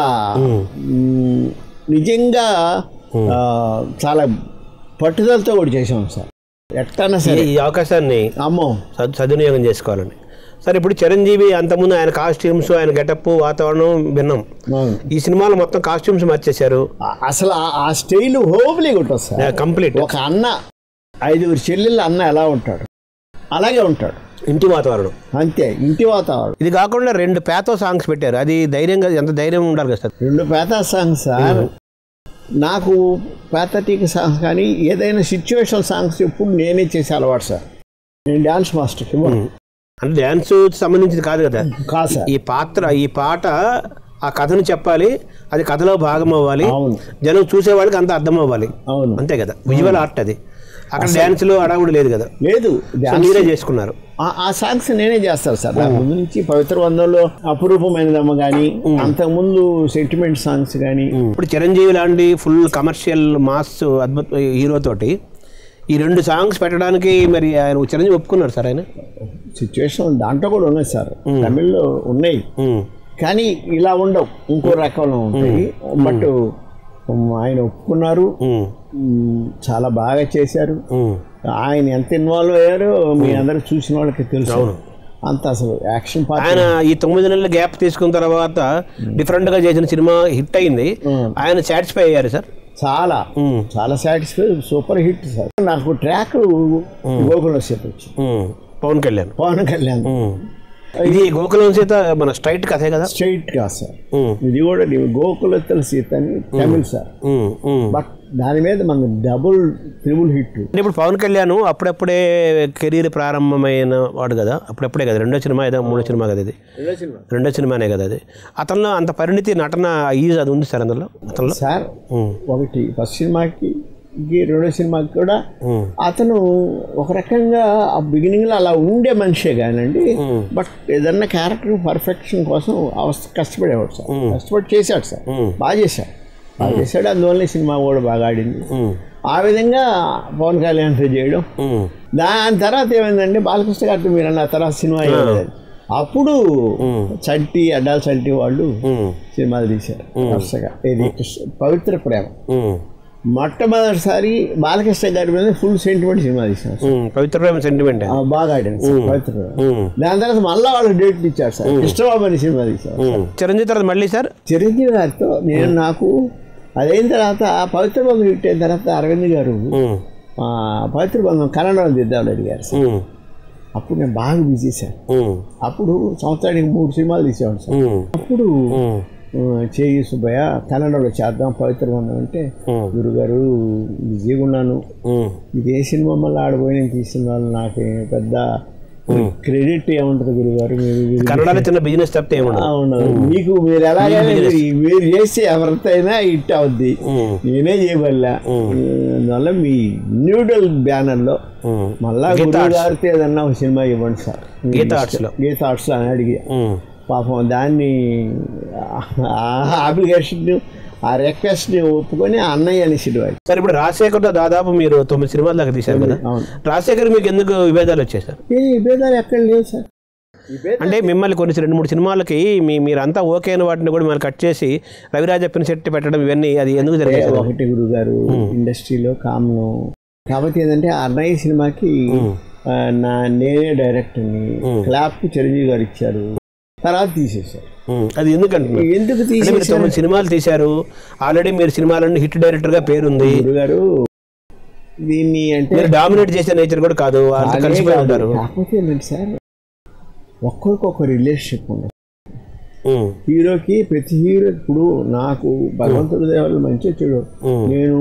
B: మ్, నిజంగా ఆ, చాలా పట్టుదలతో కూడా చేసాం సార్ ఎట్టన్నా సరే
A: ఈ అవకాశాన్ని
B: అమ్మో
A: సద్- సద్వినియోగం చేసుకోవాలని సరే ఇప్పుడు చిరంజీవి అంతకుముందు ఆయన కాస్ట్యూమ్స్ ఆయన గెటప్ వాతావరణం భిన్నం
B: అవును.
A: ఈ సినిమాలో మొత్తం కాస్ట్యూమ్స్ మార్చేశారు
B: ఆ- అసలు ఆ- ఆ స్టైల్ హోమ్లీగా ఉంటుంది సార్
A: కంప్లీట్
B: ఒక అన్న ఐదుగురు చెల్లెళ్ళు అన్న ఎలా ఉంటాడు అలాగే ఉంటాడు
A: ఇంటి వాతావరణం
B: అంతే ఇంటి వాతావరణం
A: ఇది కాకుండా రెండు పేతో సాంగ్స్ పెట్టారు అది ధైర్యంగా ఎంత ధైర్యం ఉండాలి కదా సార్
B: రెండు పేతా సాంగ్స్ సార్ నాకు పేథటిక్ సాంగ్స్ కానీ ఏదైనా సిచ్యువేషన్ సాంగ్స్ ఎప్పుడు నేనే చేసే అలవాటు సార్ నేను డ్యాన్స్ మాస్టర్కి ఇవ్వను.
A: అంటే డ్యాన్స్ సంబంధించింది కాదు కదా
B: కాదు సార్
A: ఈ పాత్ర ఈ పాట ఆ కథను చెప్పాలి అది కథలో భాగం అవ్వాలి
B: అవును
A: జనం చూసే వాళ్ళకి అంత అర్థం అవ్వాలి
B: అవును
A: అంతే కదా విజువల్ ఆర్ట్ అది అక్కడ డ్యాన్స్లో అడావుడు లేదు కదా
B: లేదు
A: సో
B: డ్యాన్స్
A: మీరే చేసుకున్నారు
B: ఆ- ఆ సాంగ్స్ నేనే చేస్తాను సార్ నా ముందు నుంచి పవిత్ర వందంలో అపురూపమైనదమ్మ కానీ అంతకుముందు సెంటిమెంట్ సాంగ్స్ కానీ
A: ఇప్పుడు చిరంజీవి లాంటి ఫుల్ కమర్షియల్ మాస్ అద్భుత హీరో తోటి ఈ రెండు సాంగ్స్ పెట్టడానికి మరి ఆయన చిరంజీవి ఒప్పుకున్నారు సార్ ఆయన
B: సిచ్యువేషన్ దాంట్లో కూడా ఉన్నాయి సార్ తమిళ్లో ఉన్నాయి
A: ఉమ్,
B: కానీ ఇలా ఉండవు ఇంకో రకంలో ఉంటాయి బట్ ఆయన ఒప్పుకున్నారు
A: ఉమ్,
B: మ్, చాలా బాగా చేశారు
A: ఉమ్.
B: ఆయన ఎంత ఇన్వాల్వ్ అయ్యారో మీ అందరూ చూసిన వాళ్ళకి తెలుసు అంత అసలు యాక్షన్ పార్ట్
A: ఆయన ఈ తొమ్మిది నెలల గ్యాప్ తీసుకున్న తర్వాత డిఫరెంట్ గా చేసిన సినిమా హిట్ అయింది ఆయన సాటిస్ఫై అయ్యారు సార్
B: చాలా
A: ఉమ్,
B: చాలా సాటిస్ఫై సూపర్ హిట్ సార్ నాకు ట్రాక్ గోకుల సేపు వచ్చి
A: ఉమ్. పవన్ కళ్యాణ్
B: పవన్ కళ్యాణ్
A: ఉమ్. ఇది గోకులం సీత మన స్ట్రైట్ కథే కదా
B: స్ట్రైట్ గా సార్
A: ఉమ్,
B: ఇది కూడా గోకులత్తల సీత అని Tamil sir
A: um, um.
B: But దాని మీద మన డబుల్ త్రిబుల్ హిట్
A: అంటే ఇప్పుడు పవన్ కళ్యాణ్ అప్పుడప్పుడే కెరీర్ ప్రారంభమైన వాడు కదా అప్పుడప్పుడే కదా రెండో సినిమా ఏదో మూడో సినిమా కదా ఇది రెండో సినిమానే కదా అది అతనిలో అంత పరిణితి నటన ఈజ్ అది ఉంది సార్ అందులో అతనిలో
B: సార్
A: ఉమ్,
B: ఒకటి ఫస్ట్ సినిమాకి ఈ రెండో సినిమాకి కూడా
A: ఉమ్,
B: అతను ఒక రకంగా ఆ బిగినింగ్ లో అలా ఉండే మనిషే కానండి బట్ ఏదన్నా క్యారెక్టర్ పర్ఫెక్షన్ కోసం అవస్థ కష్టపడేవాడు సార్ కష్టపడి చేశాడు సార్ బాగా చేశాడు బాగా చేశాడు అందువల్ల ఈ సినిమా కూడా బాగా ఆడింది
A: ఉమ్,
B: ఆ విధంగా పవన్ కళ్యాణ్ చేయడం
A: ఉమ్,
B: దాని తర్వాత ఏమైందంటే బాలకృష్ణ గారితో మీరు అన్న తర్వాత సినిమా అయ్యేది. అప్పుడు
A: ఉమ్,
B: చంటి అడ్డాల చంటి వాళ్ళు
A: ఉమ్,
B: సినిమాలు తీశారు వరుసగా ఇది కృష్ణ- పవిత్ర ప్రేమ
A: ఉమ్,
B: మొట్టమొదటిసారి బాలకృష్ణ గారి మీద ఫుల్ సెంటిమెంట్ సినిమా తీశారు
A: ఉమ్, పవిత్ర ప్రేమ సెంటిమెంట్
B: ఆ, బాగా ఆడింది సార్ పవిత్ర ప్రేమ
A: ఉమ్,
B: దాని తర్వాత మళ్ళీ వాళ్ళకి డేట్లు ఇచ్చారు సార్ కృష్ణబాబు అని సినిమా తీశారు
A: ఉమ్. చిరంజీవి తర్వాత మళ్ళీ సార్
B: చిరంజీవి గారితో నేను నాకు అదైన తర్వాత పవిత్ర బంధం హిట్ అయిన తర్వాత అరవింద్ గారు
A: ఉమ్,
B: ఆ, పవిత్ర బంధం కన్నడలో తీద్దామని అడిగారు సార్
A: ఉమ్,
B: అప్పుడు నేను బాగా బిజీ సార్
A: ఉమ్,
B: అప్పుడు సంవత్సరానికి మూడు సినిమాలు తీసేవాడు సార్
A: ఉమ్,
B: అప్పుడు
A: ఉమ్,
B: ఆ, చేయి సుబ్బయ్య కన్నడలో చేద్దాం పవిత్ర బంధం అంటే
A: ఉమ్,
B: గురుగారు బిజీగా ఉన్నాను
A: ఉమ్,
B: ఇది ఏ సినిమా మళ్ళీ ఆడిపోయి నేను తీసిన వాళ్ళు నాకు పెద్ద క్రెడిట్ ఏముంటుంది గురుగారు మీరు ఇది-
A: కన్నడలో చిన్న బిజినెస్ తప్పితే
B: ఆ,
A: ఏముండదు
B: ఉండదు మీకు మీరు ఎలాగైనా మీరు మీరు చేస్తే ఎవరితైనా హిట్ అవుద్ది
A: ఉమ్,
B: నేనే చేయబల్లా అందువల్ల మీ న్యూడల్ బ్యానర్లో
A: ఉమ్,
B: మళ్ళా గురువు గారితో ఏదన్నా ఒక సినిమా ఇవ్వండి సార్
A: గీత ఆర్ట్స్లో
B: గీత ఆర్ట్స్ అని అడిగి
A: ఉమ్,
B: పాపం దాన్ని ఆ అప్లికేషన్ ఆ రిక్వెస్ట్ని ఒప్పుకొని ఆ అన్నయ్య అని సినిమా
A: సార్ ఇప్పుడు రాజశేఖర్తో దాదాపు మీరు తొమ్మిది సినిమాల దాకా తీశారు కదా
B: అవును
A: రాజశేఖర్ మీకు ఎందుకు విభేదాలు వచ్చాయి సార్
B: ఏ భేదాలు ఎక్కడ లేవు సార్ ఈ భేదాలు
A: అంటే మిమ్మల్ని కొన్ని రెండు మూడు సినిమాలకి మీ మీరంతా ఓకే అయిన వాటిని కూడా మిమ్మల్ని కట్ చేసి రవిరాజ్ చెప్పిన సెట్ పెట్టడం ఇవన్నీ అది ఎందుకు జరిగాయి సార్?
B: ఒకటి గురువు గారు ఇండస్ట్రీలో కామ్ను కాకపోతే ఏంటంటే ఆ అన్నయ్య సినిమాకి
A: ఉమ్,
B: ఆ, నా నేనే డైరెక్టర్ని క్లాప్ చిరంజీవి గారు ఇచ్చారు తర్వాత తీసేశారు
A: ఉమ్, అది ఎందుకంటున్నారు
B: ఎందుకు
A: అంటే మీరు
B: తీసేశారు
A: తొమ్మిది సినిమాలు తీశారు ఆల్రెడీ మీరు సినిమాలన్నీ హిట్ డైరెక్టర్ గా పేరుంది
B: గురుగారు దీన్ని అంటే
A: మీరు డామినేట్ చేసే నేచర్ కూడా కాదు వాళ్ళతో
B: అదే
A: కలిసిపోయి
B: కాదు.
A: ఉంటారు
B: కాకపోతే ఏంటంటే సార్ ఒక్కరికొక రిలేషన్షిప్ ఉంది
A: ఉమ్,
B: హీరోకి ప్రతి హీరో ఇప్పుడు నాకు భగవంతుడి దేవాళ్ళు మంచి చెడు
A: ఉమ్,
B: నేను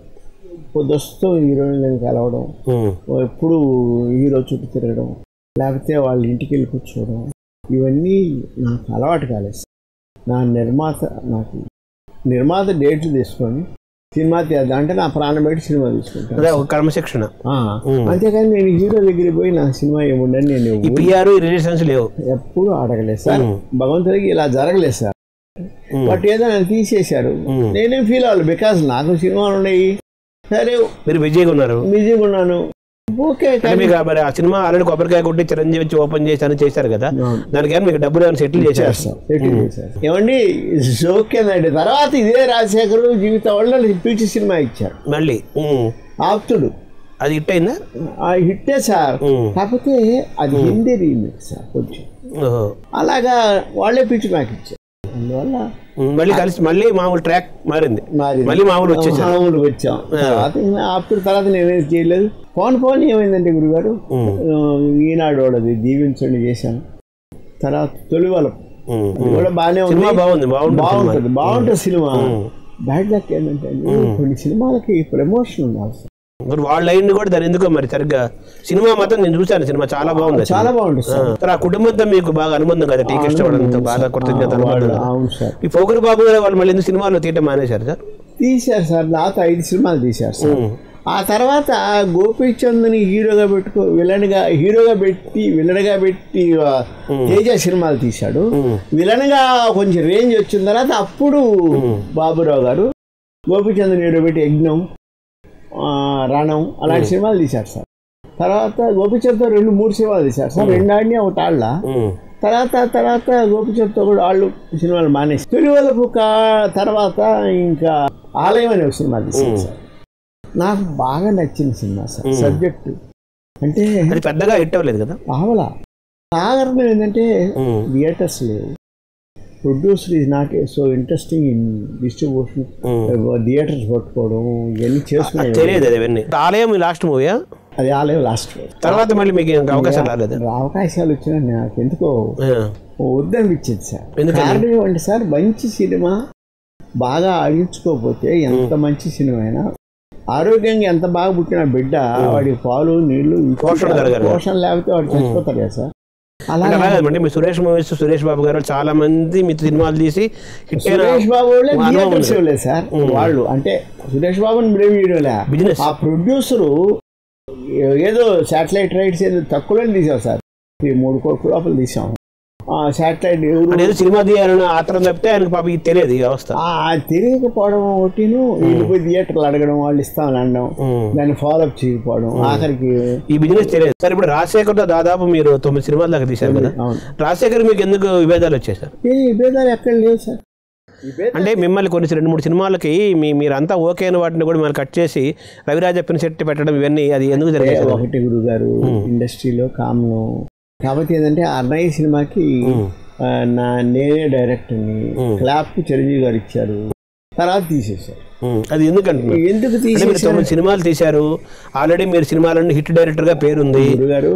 B: పొద్దుస్తూ హీరోయిన్ కలవడం
A: ఉమ్,
B: ఎప్పుడు హీరో చుట్టూ తిరగడం లేకపోతే వాళ్ళ ఇంటికి వెళ్ళి కూర్చోవడం ఇవన్నీ నాకు అలవాటు కాలేదు సార్. నా నిర్మాత నాకు నిర్మాత డేట్లు తీసుకొని సినిమా తీద్దాం అంటే నా ప్రాణం పెట్టి సినిమా తీసుకుంటాను
A: అదే ఒక క్రమశిక్షణ
B: ఆ,
A: ఉమ్.
B: అంతేకాని నేను హీరో దగ్గరికి పోయి నా సినిమా ఏముండని నేను
A: ఈ
B: ఎవ్వరు
A: పిఆర్ రిలేషన్స్ లేవు
B: ఎప్పుడు అడగలేదు సార్
A: ఉమ్.
B: భగవంతుడికి ఇలా జరగలేదు సార్
A: ఉమ్,
B: బట్ ఏదో నన్ను తీసేశారు
A: ఉమ్.
B: నేనేం ఫీల్ అవ్వాలి బికాస్ నాకు సినిమాలు ఉన్నాయి సరే
A: మీరు బిజీగా ఉన్నారు
B: బిజీగా ఉన్నాను ఓకే
A: అంటే మీకు మరి ఆ సినిమా ఆల్రెడీ కొబ్బరికాయ కొట్టి చిరంజీవి వచ్చి ఓపెన్ చేసి అని చేశారు కదా దానికి ఏమైనా మీకు డబ్బులు ఏమైనా సెటిల్ చేశారు
B: చేస్తాం సెటిల్ చేశారు ఏమండి ఓకేనండి తర్వాత ఇదే రాజశేఖర్ జీవితం వల్ల పిలిచి సినిమా ఇచ్చారు
A: మళ్ళీ ఉమ్,
B: ఆప్తుడు
A: అది హిట్ అయిందా
B: ఆ హిట్టే సార్
A: ఉమ్,
B: కాకపోతే అది హిందీ రీమేక్ సార్ కొంచెం
A: ఓహో.
B: అలాగా వాళ్ళే పిలిచి నాకు ఇచ్చారు అందువల్ల
A: ఉమ్, మళ్ళీ కలిసి మళ్ళీ మామూలు ట్రాక్ మారింది
B: మారింది.
A: మళ్ళీ మామూలు వచ్చేసారు
B: మామూలు వచ్చాం తర్వాత ఇంకా ఆప్తుడు తర్వాత నేనేం చేయలేదు పోన్ పోన్ ఏమైందంటే గురుగారు
A: ఉమ్,
B: ఆ, ఈనాడు వాళ్ళది దీవించండి చేశాను తర్వాత తొలివలం
A: ఉమ్,
B: అది కూడా బాగానే ఉంది
A: సినిమా బాగుంది బాగుంది
B: బాగుంటుంది బాగుంటుంది సినిమా బ్యాడ్ లక్ ఏంటంటే అండి, కొన్ని సినిమాలకి ప్రమోషన్ ఉండాలి సార్.
A: మరి వాళ్ళ లైన్ కూడా దాని ఎందుకో మరి సరిగ్గా సినిమా మాత్రం నేను చూశాను సినిమా చాలా బాగుంది
B: చాలా బాగుంటుంది
A: ఆ,
B: సార్
A: మరి ఆ కుటుంబంతో మీకు బాగా అనుబంధం కదా టీ కష్టపడంతో బాగా కృతజ్ఞత అనుబంధం కదా.
B: అవును సార్
A: ఈ పోకరి బాబు గారు వాళ్ళు మళ్ళీ ఎందుకు సినిమాలో తీయటం మానేశారు సార్
B: తీశారు సార్ నాతో ఐదు సినిమాలు తీశారు సార్
A: ఉమ్,
B: ఆ తర్వాత గోపీచంద్ని హీరోగా పెట్టుకో విలన్గా హీరోగా పెట్టి విలన్గా పెట్టి ఆ, తేజ సినిమాలు తీశాడు విలన్గా కొంచెం రేంజ్ వచ్చిన తర్వాత అప్పుడు బాబురావు గారు గోపీచంద్ని హీరో పెట్టి యజ్ఞం ఆ, రణం అలాంటి సినిమాలు తీశారు సార్ తర్వాత గోపీచంద్తో రెండు మూడు సినిమాలు తీశారు సార్ రెండు ఆడిని ఒకటి ఆడలా
A: ఉమ్,
B: తర్వాత తర్వాత గోపిచంద్తో కూడా వాళ్ళు సినిమాలు మానేసి తొలివలపు కా తర్వాత ఇంకా ఆలయం అనే ఒక సినిమా తీశాను సార్ నాకు బాగా నచ్చిన సినిమా సార్ సబ్జెక్టు అంటే
A: అది పెద్దగా హిట్ అవ్వలేదు కదా
B: పావలా కారణం ఏంటంటే
A: ఉమ్,
B: థియేటర్స్ లేవు producer is not so interesting in distribution
A: um.
B: Theatres పట్టుకోవడం ఇవన్నీ చేసుకునే
A: తెలియదు అది అవన్నీ ఆలయం లాస్ట్ మూవీయా
B: అది ఆలయం లాస్ట్
A: తర్వాత మళ్ళీ మీకు ఇంకా అవకాశం రాలేదు
B: అవకాశాలు వచ్చినా నాకు ఎందుకో
A: ఆ,
B: వద్దనిపించింది సార్
A: ఎందుకని?
B: కారణం ఏమంటే సార్ మంచి సినిమా బాగా ఆడించుకోకపోతే ఎంత మంచి సినిమా అయినా ఆరోగ్యంగా ఎంత బాగా పుట్టిన బిడ్డ వాడికి పాలు నీళ్లు ఇచ్చి
A: పోషణ కలగాలి.
B: పోషణ లేకపోతే వాడు చచ్చిపోతాడు కదా సార్ అలా
A: అంటే అలాగే అంటే మీ సురేష్ మూవీస్ సురేష్ బాబు గారు చాలా మంది మీ సినిమాలు తీసి హిట్ అయిన
B: సురేష్ బాబు వాళ్ళే
A: మా అనుభవం
B: థియేటర్స్
A: ఉంది.
B: ఇవ్వలేదు సార్ వాళ్ళు అంటే సురేష్ బాబుని బ్లేమ్ చేయడంలే
A: బిజినెస్
B: ఆ ప్రొడ్యూసరు ఏదో శాటిలైట్ రైట్స్ ఏదో తక్కువలో తీసాం సార్ ఈ మూడు కోట్ల లోపల తీసాం శాటిలైట్ ఎవరు
A: అంటే ఏదో సినిమా తీయాలని ఆత్రం తప్పితే ఆయనకు పాప ఇది తెలియదు ఈ వ్యవస్థ
B: ఆ తెలియకపోవడం ఒకటిను వెళ్ళిపోయి థియేటర్లు అడగడం వాళ్ళు ఇస్తామని అనడం
A: ఉమ్.
B: దాన్ని ఫాలో అప్ చేయకపోవడం ఆఖరికి
A: ఈ బిజినెస్ తెలియదు సార్ ఇప్పుడు రాజశేఖర్తో దాదాపు మీరు తొమ్మిది సినిమాల దాకా తీశారు కదా
B: అవును
A: రాజశేఖర్ మీకు ఎందుకు విభేదాలు వచ్చాయి సార్
B: ఏ భేదాలు ఎక్కడ లేవు సార్ ఈ భేదాలు
A: అంటే మిమ్మల్ని కొన్ని రెండు మూడు సినిమాలకి మీ మీరంతా ఓకే అయిన వాటిని కూడా మిమ్మల్ని కట్ చేసి రవిరాజ సెట్ పెట్టడం ఇవన్నీ అది ఎందుకు జరిగాయి సార్?
B: ఒకటి గురువు గారు ఇండస్ట్రీలో కామ్ను కాకపోతే ఏంటంటే అన్నయ్య సినిమాకి
A: ఉమ్.
B: ఆ, నా నేనే డైరెక్టర్ని క్లాప్ చిరంజీవి గారు ఇచ్చారు తర్వాత తీసేశారు
A: ఉమ్. అది ఎందుకంటున్నారు
B: ఎందుకు
A: అంటే మీరు
B: తీసేశారు
A: తొమ్మిది సినిమాలు తీశారు ఆల్రెడీ మీరు సినిమాలన్నీ హిట్ డైరెక్టర్ గా పేరుంది
B: గురుగారు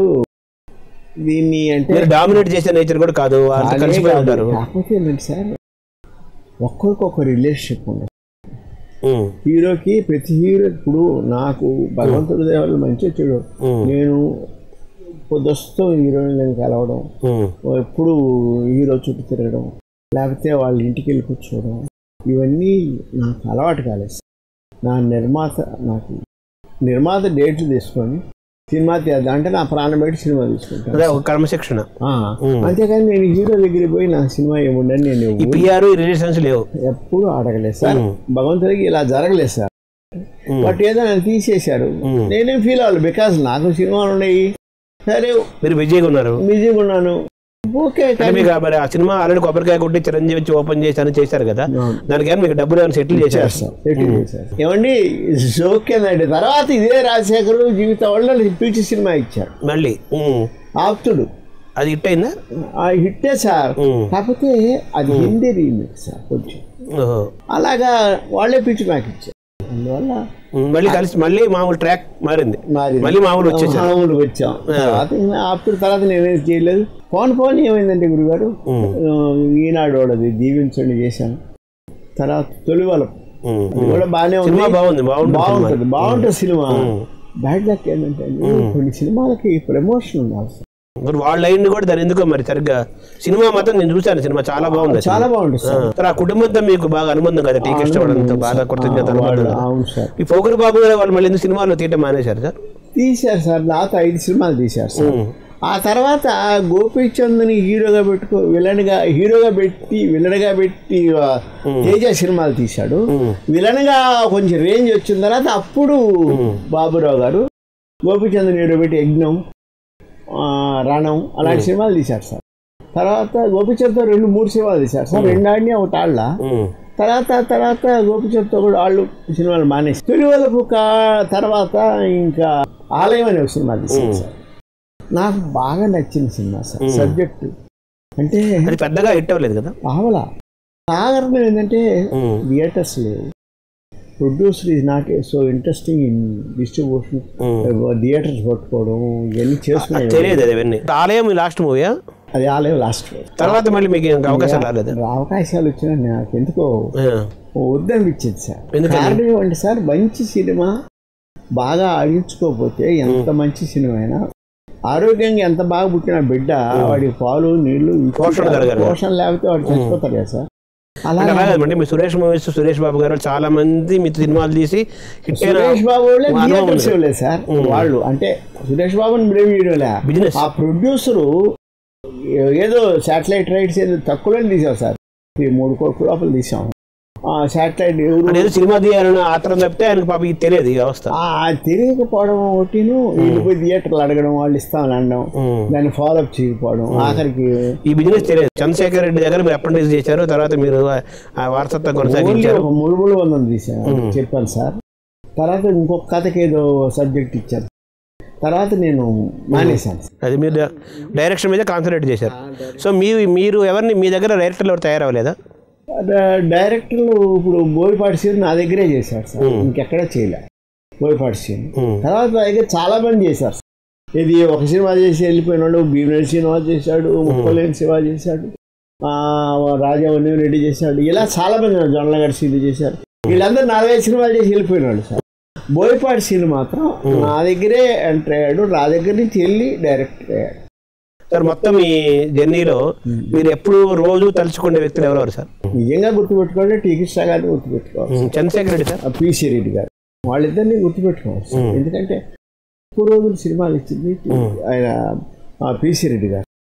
B: దీన్ని అంటే
A: మీరు డామినేట్ చేసే నేచర్ కూడా కాదు అంత
B: అదే
A: కలిసిపోయి
B: కాదు.
A: ఉంటారు
B: కాకపోతే ఏంటంటే సార్ ఒక్కొక్క రిలేషన్షిప్ ఉండదు
A: ఉమ్.
B: హీరోకి ప్రతి హీరో ఇప్పుడు నాకు భగవంతుడి దేవాళ్ళు మంచి చెడు
A: ఉమ్.
B: నేను పొద్దుస్తం హీరోయిన్లను కలవడం
A: ఉమ్.
B: ఎప్పుడు హీరో చుట్టూ తిరగడం లేకపోతే వాళ్ళ ఇంటికి వెళ్ళి కూర్చోవడం ఇవన్నీ నాకు అలవాటు కాలేదు సార్. నా నిర్మాత నాకు నిర్మాత డేట్లు తీసుకొని సినిమా తీద్దాం అంటే నా ప్రాణం పెట్టి సినిమా తీసుకుంటాను
A: అదే ఒక క్రమశిక్షణ
B: ఆ,
A: ఉమ్.
B: అంతేకాని నేను హీరో దగ్గరికి పోయి నా సినిమా ఏముండని నేను
A: ఈ పిఆర్ ఈ రిలేషన్స్ లేవు
B: ఎప్పుడు అడగలేదు సార్
A: ఉమ్.
B: భగవంతుడికి ఇలా జరగలేదు సార్
A: ఉమ్.
B: బట్ ఏదో నన్ను తీసేశారు
A: ఉమ్.
B: నేనేం ఫీల్ అవ్వాలి బికాస్ నాకు సినిమాలు ఉన్నాయి సరే
A: మీరు బిజీగా ఉన్నారు
B: బిజీగా ఉన్నాను ఓకే
A: అంటే మీకు ఆ మరి ఆ సినిమా ఆల్రెడీ కొబ్బరికాయ కొట్టి చిరంజీవి వచ్చి ఓపెన్ చేసి అని చేశారు కదా దానికి ఏమైనా మీకు డబ్బులు ఏమైనా సెటిల్ చేశారు
B: చేస్తాం సెటిల్ చేశారు ఏమండి ఓకేనండి తర్వాత ఇదే రాజశేఖర్ జీవితం వల్ల పిలిచి సినిమా ఇచ్చారు
A: మళ్ళీ ఉమ్.
B: ఆప్తుడు
A: అది హిట్ అయిందా
B: ఆ హిట్టే సార్
A: ఉమ్.
B: కాకపోతే అది హిందీ రీమేక్ సార్ కొంచెం
A: ఓహో.
B: అలాగా వాళ్ళే పిలిచి నాకు ఇచ్చారు అందువల్ల
A: ఉమ్, మళ్ళీ కలిసి మళ్ళీ మామూలు ట్రాక్ మారింది
B: మారింది.
A: మళ్ళీ మామూలు వచ్చేసారు
B: మామూలు వచ్చాం తర్వాత ఇంకా ఆప్తుడు తర్వాత నేనేం చేయలేదు పోన్ పోన్ ఏమైందంటే గురుగారు
A: ఉమ్.
B: ఆ, ఈనాడు వాళ్ళది దీవించండి చేశాను తర్వాత తొలివలం
A: ఉమ్.
B: అది కూడా బాగానే ఉంది
A: సినిమా బాగుంది బాగుంది
B: బాగుంటుంది బాగుంటుంది సినిమా బ్యాడ్ లక్ ఏంటంటే అండి, కొన్ని సినిమాలకి ప్రమోషన్ ఉండాలి సార్.
A: మరి వాళ్ళ అయింది కూడా దాని ఎందుకో మరి సరిగ్గా సినిమా మాత్రం నేను చూశాను సినిమా చాలా బాగుంది
B: చాలా బాగుంటుంది
A: ఆ,
B: సార్
A: మరి ఆ కుటుంబంతో మీకు బాగా అనుబంధం కదా టీ కృష్ణవాడంతో బాగా కృతజ్ఞత అనుబంధం
B: వాళ్ళు-
A: కదా.
B: అవును సార్
A: ఈ పోకరి బాబు గారు వాళ్ళు మళ్ళీ ఎందుకు సినిమాలో తీయటం మానేశారు సార్
B: తీశారు సార్ నాతో ఐదు సినిమాలు తీశారు సార్
A: ఉమ్.
B: ఆ తర్వాత గోపీచంద్ని హీరోగా పెట్టుకో విలన్గా హీరోగా పెట్టి విలన్గా పెట్టి ఆ, తేజ సినిమాలు తీశాడు విలన్గా కొంచెం రేంజ్ వచ్చిన తర్వాత అప్పుడు బాబురావు గారు గోపీచంద్ని హీరో పెట్టి యజ్ఞం ఆ, రణం అలాంటి సినిమాలు తీశారు సార్ తర్వాత గోపీచంద్తో రెండు మూడు సినిమాలు తీశారు సార్ రెండు ఆడిని ఒకటి ఆడలా
A: ఉమ్.
B: తర్వాత తర్వాత గోపిచంద్తో కూడా వాళ్ళు సినిమాలు మానేసి తొలివలపు కా తర్వాత ఇంకా ఆలయం అనే ఒక సినిమా తీశాను సార్ నాకు బాగా నచ్చిన సినిమా సార్ సబ్జెక్ట్ అంటే
A: అది పెద్దగా హిట్ అవ్వలేదు కదా
B: ఆవల కారణం ఏంటంటే
A: ఉమ్.
B: థియేటర్స్ లేవు producer is not so interesting in distribution theatres పట్టుకోవడం ఇవన్నీ చేసుకునే
A: తెలియదు అది అవన్నీ ఆలయం లాస్ట్ మూవీయా
B: అది ఆలయం లాస్ట్
A: తర్వాత మళ్ళీ మీకు ఇంకా అవకాశం రాలేదు
B: అవకాశాలు వచ్చినా నాకు ఎందుకో
A: ఆ.
B: వద్దనిపించింది సార్
A: ఎందుకని?
B: కారణం ఏమంటే సార్ మంచి సినిమా బాగా ఆడించుకోకపోతే ఎంత మంచి సినిమా అయినా ఆరోగ్యంగా ఎంత బాగా పుట్టిన బిడ్డ వాడి పాలు నీళ్లు ఇచ్చి
A: పోషణ జరగాలి.
B: పోషణ లేకపోతే వాడు చచ్చిపోతారు కదా సార్ అలా
A: అంటే అలాగే అంటే మీ సురేష్ మూవీస్ సురేష్ బాబు గారు చాలా మంది మీ సినిమాలు తీసి హిట్ అయిన
B: సురేష్ బాబు వాళ్ళే
A: మా అనుభవం
B: థియేటర్స్
A: ఉంది.
B: ఇవ్వలేదు సార్ వాళ్ళు అంటే సురేష్ బాబుని బ్రేవ్ చేయడంలే
A: బిజినెస్
B: ఆ ప్రొడ్యూసరు ఏదో శాటిలైట్ రైట్స్ ఏదో తక్కువలో తీసాం సార్ ఈ మూడు కోట్ల లోపల తీసాం ఆ శాటిలైట్ ఎవరు
A: అంటే ఏదో సినిమా తీయాలని ఆత్రం తప్పితే ఆయనకు పాప ఇది తెలియదు ఈ వ్యవస్థ
B: ఆ తెలియకపోవడం ఒకటిను వెళ్ళిపోయి థియేటర్లు అడగడం వాళ్ళు ఇస్తామని అనడం
A: ఉమ్.
B: దాన్ని ఫాలో అప్ చేయకపోవడం ఆఖరికి
A: ఈ బిజినెస్ తెలియదు చంద్రశేఖర్ రెడ్డి దగ్గర మీరు అప్రెంటిస్ చేశారు తర్వాత మీరు ఆ- ఆ వారసత్వం
B: ఓన్లీ
A: కొనసాగించారు
B: ఒక ముడుములు వందం తీసాను చెప్పాను సార్ తర్వాత ఇంకొక కథకి ఏదో సబ్జెక్ట్ ఇచ్చారు తర్వాత నేను మానేశాను
A: అది మీరు డైరెక్షన్ మీద కాన్సన్ట్రేట్ చేశారు సో మీ మీరు ఎవరిని మీ దగ్గర డైరెక్టర్లు ఎవరు తయారవ్వలేదా
B: డ- డైరెక్టర్లు ఇప్పుడు బోయపాటి సీన్ నా దగ్గరే చేశారు సార్ ఇంకెక్కడా చేయలే బోయపాటి సీన్
A: ఉమ్.
B: తర్వాత నా దగ్గర చాలా మంది చేశారు సార్. ఇది ఒక సినిమా చేసి వెళ్ళిపోయినాడు భీమనేని సినిమా చేశాడు ముప్పలేని సినిమా చేశాడు ఆ, రాజా రెడ్డి చేశాడు ఇలా చాలా మంది ఉన్నారు. జొన్నలగడ్డ సీన్లు చేశారు వీళ్ళందరూ నాలుగైదు సినిమాలు చేసి వెళ్ళిపోయినాడు సార్ బోయపాటి సీన్ మాత్రం నా దగ్గరే ఎంటర్ అయ్యాడు నా దగ్గర నుంచి వెళ్ళి డైరెక్టర్ అయ్యాడు
A: సార్ మొత్తం ఈ జర్నీలో మీరు ఎప్పుడు రోజు తలుచుకునే వ్యక్తులు ఎవరెవరు సార్
B: నిజంగా గుర్తుపెట్టుకోవాలి టీ కృష్ణ గారిని గుర్తుపెట్టుకోవాలి
A: ఉమ్, చంద్రశేఖర్ రెడ్డి సార్
B: ఆ పిసి రెడ్డి గారు వాళ్ళిద్దరిని గుర్తుపెట్టుకోవాలి సార్. ఎందుకంటే ఎక్కువ రోజులు సినిమాలు ఇచ్చింది ఆయన ఆ పిసి రెడ్డి గారు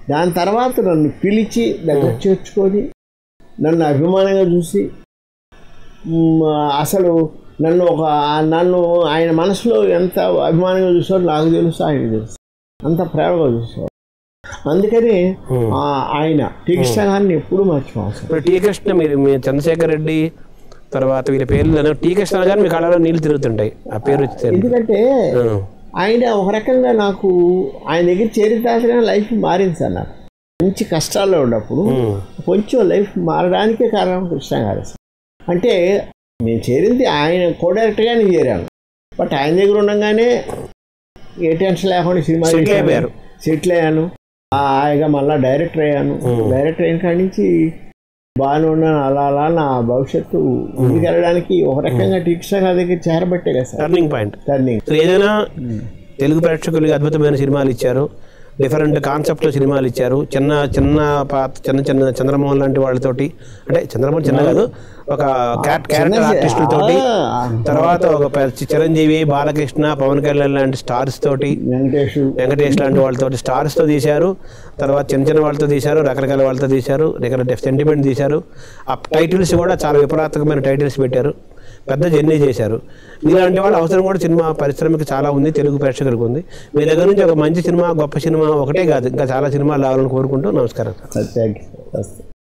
B: దాని తర్వాత నన్ను పిలిచి దగ్గర చేర్చుకొని నన్ను అభిమానంగా చూసి మ్, అసలు నన్ను ఒక నన్ను ఆయన మనసులో ఎంత అభిమానంగా చూసాడో నాకు తెలుసు ఆయన తెలుసు అంత ప్రేమగా చూసాడు అందుకని ఆ, ఆయన టీ కృష్ణ గారిని ఎప్పుడూ మర్చిపోవాలి సార్
A: ఇప్పుడు టీ కృష్ణ మీరు మీ చంద్రశేఖర్ రెడ్డి తర్వాత వీళ్ళ పేర్లు టీ కృష్ణ గారు మీ కళలో నీళ్ళు తిరుగుతుంటాయి ఆ పేరు వచ్చి
B: ఎందుకంటే ఆయన ఒక రకంగా నాకు ఆయన దగ్గర చేరితే లైఫ్ మారింది సార్ నాకు మంచి కష్టాల్లో ఉన్నప్పుడు కొంచెం లైఫ్ మారడానికే కారణం కృష్ణ గారు సార్. అంటే నేను చేరింది ఆయన కో డైరెక్టర్గానే చేరాను బట్ ఆయన దగ్గర ఉండగానే ఏ టెన్షన్ లేకుండా సినిమా
A: Settle అయిపోయారు.
B: సెటిల్ అయ్యాను హాయిగా మళ్ళీ డైరెక్టర్ అయ్యాను డైరెక్టర్ అయిన కాడి నుంచి బాగానే ఉన్నాను అలా అలా నా భవిష్యత్తు ముందుకెళ్ళడానికి ఒక రకంగా టీ కృష్ణ గారి దగ్గర చేరబట్టే కదా sir
A: turning point
B: turning
A: so ఏదైనా తెలుగు ప్రేక్షకులకి అద్భుతమైన సినిమాలు ఇచ్చారు డిఫరెంట్ కాన్సెప్ట్లో సినిమాలు ఇచ్చారు చిన్న చిన్న పాత చిన్న చిన్న చంద్రమోహన్ లాంటి వాళ్ళతోటి అంటే చంద్రమోహన్ చిన్న కాదు ఒక క్యాట్ క్యారెక్టర్ ఆర్టిస్టులతోటి తర్వాత ఒక పెద్ద చిరంజీవి బాలకృష్ణ పవన్ కళ్యాణ్ లాంటి స్టార్స్ తోటి
B: వెంకటేష్
A: వెంకటేష్ లాంటి వాళ్ళతో స్టార్స్తో తీశారు తర్వాత చిన్న చిన్న వాళ్ళతో తీశారు రకరకాల వాళ్ళతో తీశారు రకరకాల సెంటిమెంట్ తీశారు ఆ టైటిల్స్ కూడా చాలా విపరీతమైన టైటిల్స్ పెట్టారు పెద్ద జర్నీ చేశారు మీలాంటి వాళ్ళ అవసరం కూడా సినిమా పరిశ్రమకి చాలా ఉంది తెలుగు ప్రేక్షకులకు ఉంది మీ దగ్గర నుంచి ఒక మంచి సినిమా గొప్ప సినిమా ఒకటే కాదు ఇంకా చాలా సినిమాలు రావాలని కోరుకుంటూ నమస్కారం
B: థ్యాంక్ యూ